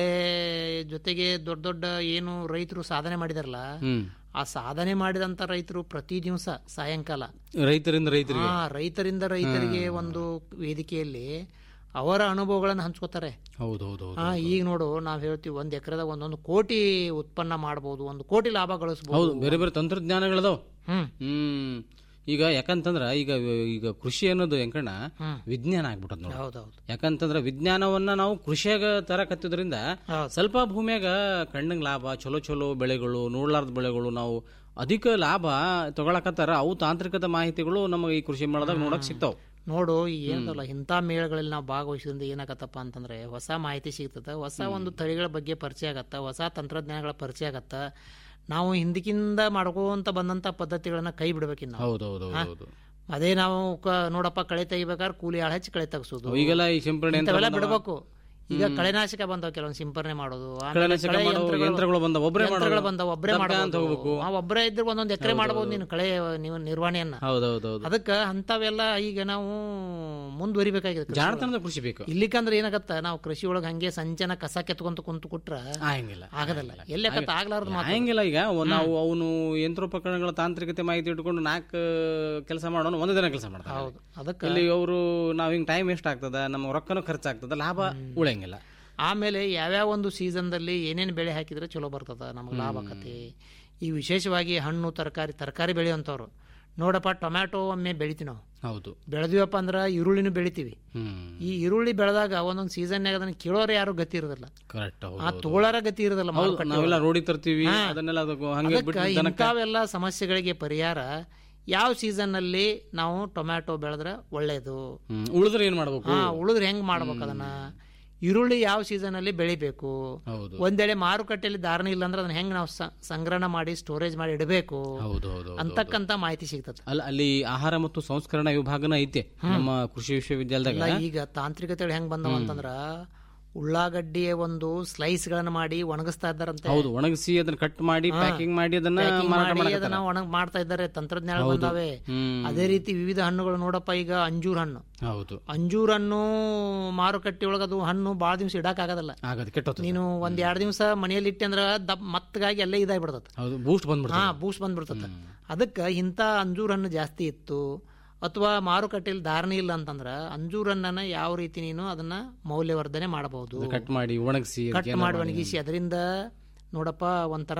ಜೊತೆಗೆ ದೊಡ್ಡ ದೊಡ್ಡ ಏನು ರೈತರು ಸಾಧನೆ ಮಾಡಿದಾರಲ್ಲ ಹ್ಮ್ ಆ ಸಾಧನೆ ಮಾಡಿದಂತ ರೈತರು ಪ್ರತಿ ದಿವಸ ಸಾಯಂಕಾಲ ರೈತರಿಂದ ರೈತರಿಗೆ ಆ ರೈತರಿಂದ ರೈತರಿಗೆ ಒಂದು ವೇದಿಕೆಯಲ್ಲಿ ಅವರ ಅನುಭವಗಳನ್ನು ಹಂಚ್ಕೋತಾರೆ ಹೌದು ಹೌದು ಹೌದು ಆ ಈಗ ನೋಡು ನಾವ್ ಹೇಳ್ತೀವಿ ಒಂದ್ ಎಕರೆದಾಗ ಒಂದೊಂದು ಕೋಟಿ ಉತ್ಪನ್ನ ಮಾಡಬಹುದು ಒಂದು ಕೋಟಿ ಲಾಭ ಗಳಿಸಬಹುದು ಹೌದು ಬೇರೆ ಬೇರೆ ತಂತ್ರಜ್ಞಾನಗಳದಾವ್ ಹ್ಮ್ ಹ್ಮ್ ಈಗ ಯಾಕಂತಂದ್ರ ಈಗ ಈಗ ಕೃಷಿ ಅನ್ನೋದು ಎಂಕಣ್ಣ ಹ್ಮ್. ವಿಜ್ಞಾನ ಆಗ್ಬಿಟ್ಟದ ನೋಡಿ ಹೌದೌದು ಯಾಕಂತಂದ್ರ ವಿಜ್ಞಾನವನ್ನ ನಾವು ಕೃಷಿಯಾಗ ತರಕತ್ತಿದ್ರಿಂದ ಹೌದು. ಸ್ವಲ್ಪ ಭೂಮಿಯಾಗ ಕಣ್ಣಂಗ್ ಲಾಭ ಚಲೋ ಚಲೋ ಬೆಳೆಗಳು ನೋಡ್ಲಾರ್ದ ಬೆಳೆಗಳು ನಾವು ಅಧಿಕ ಲಾಭ ತಗೊಳಕತ್ತಾರ ಅವು ತಾಂತ್ರಿಕದ ಮಾಹಿತಿಗಳು ನಮಗೆ ಈ ಕೃಷಿ ಮೇಳದಾಗ ನೋಡಕ್ ಸಿಗ್ತಾವ ನೋಡು ಈಗ ಏನಲ್ಲ ಇಂಥ ಮೇಳಗಳಲ್ಲಿ ನಾವು ಭಾಗವಹಿಸಿದ್ರಿಂದ ಏನಾಗತ್ತಪ್ಪ ಅಂತಂದ್ರೆ ಹೊಸ ಮಾಹಿತಿ ಸಿಗ್ತದ ಹೊಸ ಒಂದು ತಳಿಗಳ ಬಗ್ಗೆ ಪರಿಚಯ ಆಗತ್ತ ಹೊಸ ತಂತ್ರಜ್ಞಾನಗಳ ಪರಿಚಯ ಆಗತ್ತ ನಾವು ಹಿಂದಕ್ಕಿಂದ ಮಾಡ್ಕೊಂತ ಬಂದಂತ ಪದ್ಧತಿಗಳನ್ನ ಕೈ ಬಿಡ್ಬೇಕಿನ್ ನಾವು ಹೌದು ಹೌದು ಹೌದು ಹೌದು ಅದೇ ನಾವು ಕ- ನೋಡಪ್ಪ ಕಳೆ ತೆಗಿಬೇಕಾದ್ರೆ ಕೂಲಿ ಆಳ ಹಚ್ಚಿ ಕಳೆ ತೆಗ್ಸೋದು ಈಗೆಲ್ಲ ಈ ಸಿಂಪರಣೆ ಯಂತ್ರ ಇಂಥವೆಲ್ಲ ಬಂದವ. ಬಿಡಬೇಕು ಈಗ ಕಳೆನಾಶಕ ಬಂದವ ಕೆಲವೊಂದು ಸಿಂಪರಣೆ ಮಾಡೋದು ಆಮೇಲೆ ಕಳೆನಾಶಕ ಕಳೆ ಮಾಡೋ ಯಂತ್ರಗಳು- ಯಂತ್ರಗಳು ಬಂದವ, ಒಬ್ರೇ ಯಂತ್ರಗಳು ಮಾಡೋದು. ಬಂದವ ಒಬ್ಬರೇ ದಬ್ಕ ಅಂತ ಮಾಡಬಹುದು ಹೋಗ್ಬೇಕು. ಆ ಒಬ್ಬರೇ ಇದ್ರೆ ಒಂದೊಂದು ಎಕರೆ ಮಾಡಬಹುದು ನೀನು ಕಳೆ ನೀವು ನಿರ್ವಹಣೆಯನ್ನ ಹೌದು ಹೌದು ಹೌದು ಅದಕ್ಕ ಅಂತವೆಲ್ಲ ಈಗ ನಾವು ಮುಂದುವರಿಬೇಕಾಗಿದೆ ಕೃಷಿ ಒಳಗೆ. ಜಾಣತನದ ಕೃಷಿ ಬೇಕು ಇಲ್ಲಿಕಂದ್ರೆ ಏನಾಗತ್ತ ನಾವು ಕೃಷಿ ಒಳಗೆ ಹಂಗೆ ಸಂಚನ ಕಸ ಕೆತ್ಕೊಂತ ಕುಂತು ಕುಟ್ರ ಆಗಂಗಿಲ್ಲ ಆಗದಲ್ಲ ಎಲ್ಲಕ್ಕತ್ತ ಆಗ್ಲಾರ್ದು ಮಾತು ಹಂಗಿಲ್ಲ ಈಗ ಒ- ನಾವು ಅವನು ಯಂತ್ರೋಪಕರಣಗಳ ತಾಂತ್ರಿಕತೆ ಮಾಹಿತಿ ಇಟ್ಕೊಂಡು ನಾಲ್ಕು ಕೆಲಸ ಮಾಡೋಣ ಒಂದು ದಿನ ಕೆಲಸ ಮಾಡ್ತಾರೆ ಹೌದು ಅದಕ್ಕ ಇಲ್ಲಿ ಅವರು ನಾವ್ ಹಿಂಗ್ ಟೈಮ್ ವೇಸ್ಟ್ ಆಗ್ತದ ನಮ್ಮ ರೊಕ್ಕನೂ ಖರ್ಚಾಗ್ತದ ಲಾಭ ಉಳಿಯಂಗಿಲ್ಲ ಆಮೇಲೆ ಯಾವ್ಯಾವ ಒಂದು ಸೀಸನ್ದಲ್ಲಿ ಏನೇನು ಬೆಳೆ ಹಾಕಿದ್ರೆ ಚಲೋ ಬರ್ತದ ನಮಗೆ ಲಾಭ ಆಕತಿ ಈ ವಿಶೇಷವಾಗಿ ಹಣ್ಣು ತರಕಾರಿ ತರಕಾರಿ ಬೆಳೆಯುವಂಥವ್ರು ನೋಡಪ್ಪ ಟೊಮ್ಯಾಟೊ ಒಮ್ಮೆ ಬೆಳಿತೀವಿ ನಾವು ಹೌದು ಬೆಳೆದಿವಪ್ಪ ಅಂದ್ರೆ ಈರುಳ್ಳಿನೂ ಬೆಳಿತೀವಿ ಹ್ಮ್ ಈ ಈರುಳ್ಳಿ ಬೆಳೆದಾಗ ಒಂದೊಂದು ಸೀಸನ್ಯಾಗ ಅದನ್ನ ಕೇಳೋರು ಯಾರು ಗತಿ ಇರೋದಿಲ್ಲ ಕರೆಕ್ಟ್ ಆ ಹೌದು ತೋಳರ ಗತಿ ಇರೋದಿಲ್ಲ ಹೌದು ಮಾರುಕಟ್ಟೆ ನಾವೆಲ್ಲ ಒಳಗೆ. ರೋಡಿ ತರ್ತೀವಿ ಹಾ. ಅದನ್ನೆಲ್ಲ ಅದಕ್ಕೆ ಹಂಗೆ ಅದಕ್ಕ ಬಿಟ್ಟು ದನಕ್ಕ ಇಂಥವೆಲ್ಲ ಸಮಸ್ಯೆಗಳಿಗೆ ಪರಿಹಾರ ಯಾವ ಸೀಸನ್ನಲ್ಲಿ ನಾವು ಟೊಮ್ಯಾಟೊ ಬೆಳೆದ್ರೆ ಒಳ್ಳೇದು ಹ್ಮ್. ಉಳಿದ್ರೆ ಏನ್ ಮಾಡ್ಬೇಕು ಹಾ ಉಳಿದ್ರೆ ಹೆಂಗ್ ಮಾಡ್ಬೇಕು ಅದನ್ನ ಈರುಳ್ಳಿ ಯಾವ ಸೀಸನಲ್ಲಿ ಬೆಳಿಬೇಕು ಹೌದು ಒಂದ್ ವೇಳೆ ಮಾರುಕಟ್ಟೆಯಲ್ಲಿ ಧಾರಣೆ ಇಲ್ಲ ಅಂದ್ರೆ ಅದನ್ನ ಹೆಂಗ್ ನಾವು ಸ- ಸಂಗ್ರಹಣ ಮಾಡಿ ಸ್ಟೋರೇಜ್ ಮಾಡಿ ಇಡಬೇಕು ಹೌದು ಹೌದು ಹೌದು. ಅಂತಕ್ಕಂತ ಮಾಹಿತಿ ಸಿಗ್ತದೆ ಅಲ್ಲ ಅಲ್ಲಿ ಆಹಾರ ಮತ್ತು ಸಂಸ್ಕರಣಾ ವಿಭಾಗನ ಐತೆ ನಮ್ಮ ಕೃಷಿ ವಿಶ್ವವಿದ್ಯಾಲಯದಾಗ ಅಲ್ಲ ಈಗ ತಾಂತ್ರಿಕತೆ ಹೆಂಗ್ ಬಂದವ ಅಂತಂದ್ರ ಉಳ್ಳಾಗಡ್ಡಿಯ ಒಂದು ಸ್ಲೈಸ್ ಗಳನ್ನ ಮಾಡಿ ಒಣಗಿಸ್ತಾ ಇದ್ದಾರಂತೆ ಹೌದು ಒಣಗಿಸಿ ಅದನ್ನ ಕಟ್ ಮಾಡಿ ಪ್ಯಾಕಿಂಗ್ ಮಾಡಿ ಅದನ್ನ Packing ಮಾರಾಟ ಮಾಡಿ ಮಾಡಕತ್ತಾರ. ಅದನ್ನ ಒಣಗ್ ಮಾಡ್ತಾ ಇದ್ದಾರೆ ತಂತ್ರಜ್ಞಾನ ಬಂದಾವೆ ಹ್ಮ್. ಅದೇ ರೀತಿ ವಿವಿಧ ಹಣ್ಣುಗಳು ನೋಡಪ್ಪ ಈಗ ಅಂಜೂರ್ ಹಣ್ಣು ಹೌದು ಅಂಜೂರ್ ಹಣ್ಣು ಮಾರುಕಟ್ಟೆ ಒಳಗ ಅದು ಹಣ್ಣು ಬಾಳ ದಿವಸ ಇಡಕ್ ಆಗದಲ್ಲ ಆಗದು ಕೆಟ್ಟೋತು ನೀನು ಒಂದ್ ಎರಡ್ ದಿವಸ ಮನೆಯಲ್ಲಿ ಇಟ್ಟೆ ಅಂದ್ರ ದಪ್ ಮತ್ತಗಾಗಿ ಅಲ್ಲೇ ಇದಾಗ್ಬಿಡ್ತದ ಹೌದು ಬೂಸ್ಟ್ ಬಂದ್ಬಿಡ್ತದೆ ಹಾ ಬೂಸ್ಟ್ ಬಂದ್ಬಿಡ್ತದ ಅದಕ್ಕ ಇಂಥ ಅಂಜೂರ್ ಹಣ್ಣು ಜಾಸ್ತಿ ಇತ್ತು ಅಥವಾ ಮಾರುಕಟ್ಟೆಯಲ್ಲಿ ಧಾರಣೆ ಇಲ್ಲ ಅಂತಂದ್ರ ಅಂಜೂರ್ ಹಣ್ಣನ್ನ ಯಾವ ರೀತಿ ನೀನು ಅದನ್ನ ಮೌಲ್ಯವರ್ಧನೆ ಮಾಡಬಹುದು ಕಟ್ ಮಾಡಿ ಒಣಗಿಸಿ ಕಟ್ ಮಾಡಿ ಒಣಗಿಸಿ ಅದರಿಂದ ನೋಡಪ್ಪ ಒಂಥರ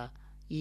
ಈ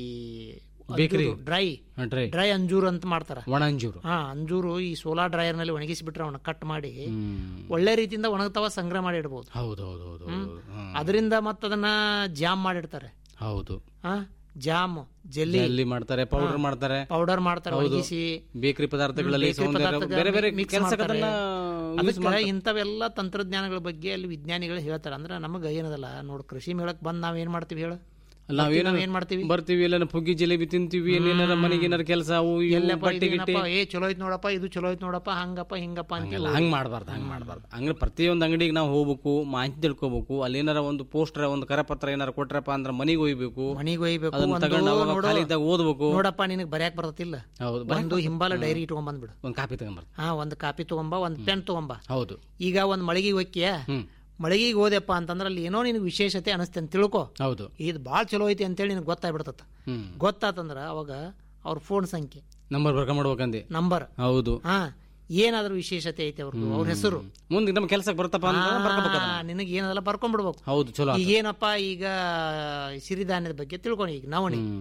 Bakery. ಡ್ರೈ ಡ್ರೈ ಡ್ರೈ ಅಂಜೂರ್ ಅಂತ ಮಾಡ್ತಾರ ಒಣ ಅಂಜೂರು ಹಾ ಅಂಜೂರು ಈ ಸೋಲಾರ್ ಡ್ರೈಯರ್ ನಲ್ಲಿ ಒಣಗಿಸಿಬಿಟ್ರೆ ಅವನ್ನ ಕಟ್ ಮಾಡಿ ಹ್ಮ್. ಒಳ್ಳೆ ರೀತಿಯಿಂದ ಒಣಗ್ತಾವ ಸಂಗ್ರಹ ಮಾಡಿ ಇಡ್ಬೋದು ಹೌದು ಹೌದು ಹೌದು ಹೌದು ಹ್ಮ್. ಅದರಿಂದ ಮತ್ತದನ್ನ ಜಾಮ್ ಮಾಡಿಡ್ತಾರೆ ಹೌದು ಹಾ ಜಾಮ್ ಜೆಲ್ಲಿ ಜಲ್ಲಿ ಮಾಡ್ತಾರೆ ಪೌಡರ್ ಮಾಡ್ತಾರೆ ಪೌಡರ್ ಮಾಡ್ತಾರೆ ಒಣಗಿಸಿ ಬೇಕರಿ ಪದಾರ್ಥಗಳಲ್ಲಿ ಬೇಕರಿ ಸೌಂದರ್ಯ ಪದಾರ್ಥಗಳನ್ನ ಬೇರೆ ಬೇರೆ mix ಕೆಲಸಕ್ಕೆ ಮಾಡ್ತಾರೆ. ಅದನ್ನ use ಅದಕ್ಕೆ ಇಂಥವೆಲ್ಲ ತಂತ್ರಜ್ಞಾನಗಳ ಬಗ್ಗೆ ಅಲ್ಲಿ ವಿಜ್ಞಾನಿಗಳು ಹೇಳ್ತಾರೆ ಅಂದ್ರೆ ನಮಗೆ ಏನದಲ್ಲ ನೋಡು ಕೃಷಿ ಮೇಳಕ್ ಬಂದ್ ನಾವ್ ಏನ್ ಮಾಡ್ತೀವಿ ಹೇಳು ನಾವೇನ ನಾವ್ ಏನ್ ಮಾಡ್ತೀವಿ ಬರ್ತೀವಿ ಎಲ್ಲ ಪುಗ್ಗಿ ಜಿಲೇಬಿ ತಿಂತೀವಿ ಏನೇನಾರ ಮನೆಗೆ ಏನಾರ ಕೆಲಸ ಅವು ಇವು ಎಲ್ಲಪ್ಪ ಬಟ್ಟೆ ಗಿಟ್ಟಿ ಇದೇನಪ್ಪ ಏ ಚಲೋ ಐತ್ ನೋಡಪ್ಪ ಇದು ಚಲೋ ಐತ್ ನೋಡಪ್ಪ ಹಂಗಪ್ಪ ಹಿಂಗಪ್ಪ ಅಂತ ಹಂಗೆಲ್ಲ ಹಂಗ್ ಮಾಡಬಾರ್ದು ಹಂಗ್ ಮಾಡಬಾರ್ದು ಹಂಗ ಪ್ರತಿಯೊಂದು ಅಂಗಡಿಗೆ ನಾವು ಹೋಗ್ಬೇಕು ಮಾಹಿತಿ ತಿಳ್ಕೊಬೇಕು ಅಲ್ಲಿ ಏನಾರ ಒಂದು ಪೋಸ್ಟರ್ ಒಂದು ಕರಪತ್ರ ಏನಾರ ಕೊಟ್ರಪ್ಪ ಅಂದ್ರೆ ಮನೆಗೆ ಒಯ್ಬೇಕು ಮನಿಗೆ ಒಯ್ಬೇಕು ಅದನ್ನ ಒಂದು ತಗೊಂಡು ಅವಾಗ ನೋಡು, ಖಾಲಿ ಇದ್ದಾಗ ಓದ್ಬೇಕು ನೋಡಪ್ಪ ನಿನಗ್ ಬರ್ಯಾಕ್ ಬರ್ತತಿಲ್ಲ ಹೌದು ಒಂದು ಹಿಂಬಾಲ ಡೈರಿ ಇಟ್ಕೊಂಡ್ ಬಂದ್ಬಿಡು ಒಂದು ಕಾಪಿ ತಗೊಂಬರ್ದು ಹಾ ಒಂದ್ ಕಾಪಿ ತಗೊಂಬ ಒಂದ್ ಪೆನ್ ತಗೊಂಬ ಹೌದು ಈಗ ಒಂದ್ ಮಳಿಗೆ ಹೊಕ್ಕಿಯ ಹ್ಮ್ ಮಳಿಗೆಗೆ ಹೋದೆಪ್ಪ ಅಂತಂದ್ರೆ ಅಲ್ಲಿ ಏನೋ ನಿನಗೆ ವಿಶೇಷತೆ ಅನಿಸ್ತೆ ಅಂತ ತಿಳ್ಕೊ ಹೌದು ಇದು ಭಾಳ ಚಲೋ ಐತಿ ಅಂತೇಳಿ ನಿನಗೆ ಗೊತ್ತಾಗ್ಬಿಡ್ತತ್ತ ಹ್ಮ್ ಗೊತ್ತಾತಂದ್ರ ಅವಾಗ ಅವ್ರ ಫೋನ್ ಸಂಖ್ಯೆ ನಂಬರ್ ಬರ್ಕ ಮಾಡ್ಬೇಕಂದೆ ನಂಬರ್ ಹೌದು ಹಾ ಏನಾದ್ರೂ ವಿಶೇಷತೆ ಐತೆ ಅವ್ರದ್ದು ಅವ್ರ ಹೆಸರು ಮುಂದೆ ನಮ್ಮ ಕೆಲಸಕ್ಕೆ ಬರ್ತಪ್ಪ ಅಂತ ಬರ್ಕೋಬೇಕು ಅದನ್ನ. ನಿನಗೆ ಏನದಲ್ಲ ಬರ್ಕೊಂಡ್ಬಿಡ್ಬೇಕು ಹೌದು ಚಲೋ ಆತು. ಈಗ ಏನಪ್ಪ ಈಗ ಸಿರಿಧಾನ್ಯದ ಬಗ್ಗೆ ತಿಳ್ಕೊಂಡು ಈಗ ನವಣಿ ಹ್ಮ್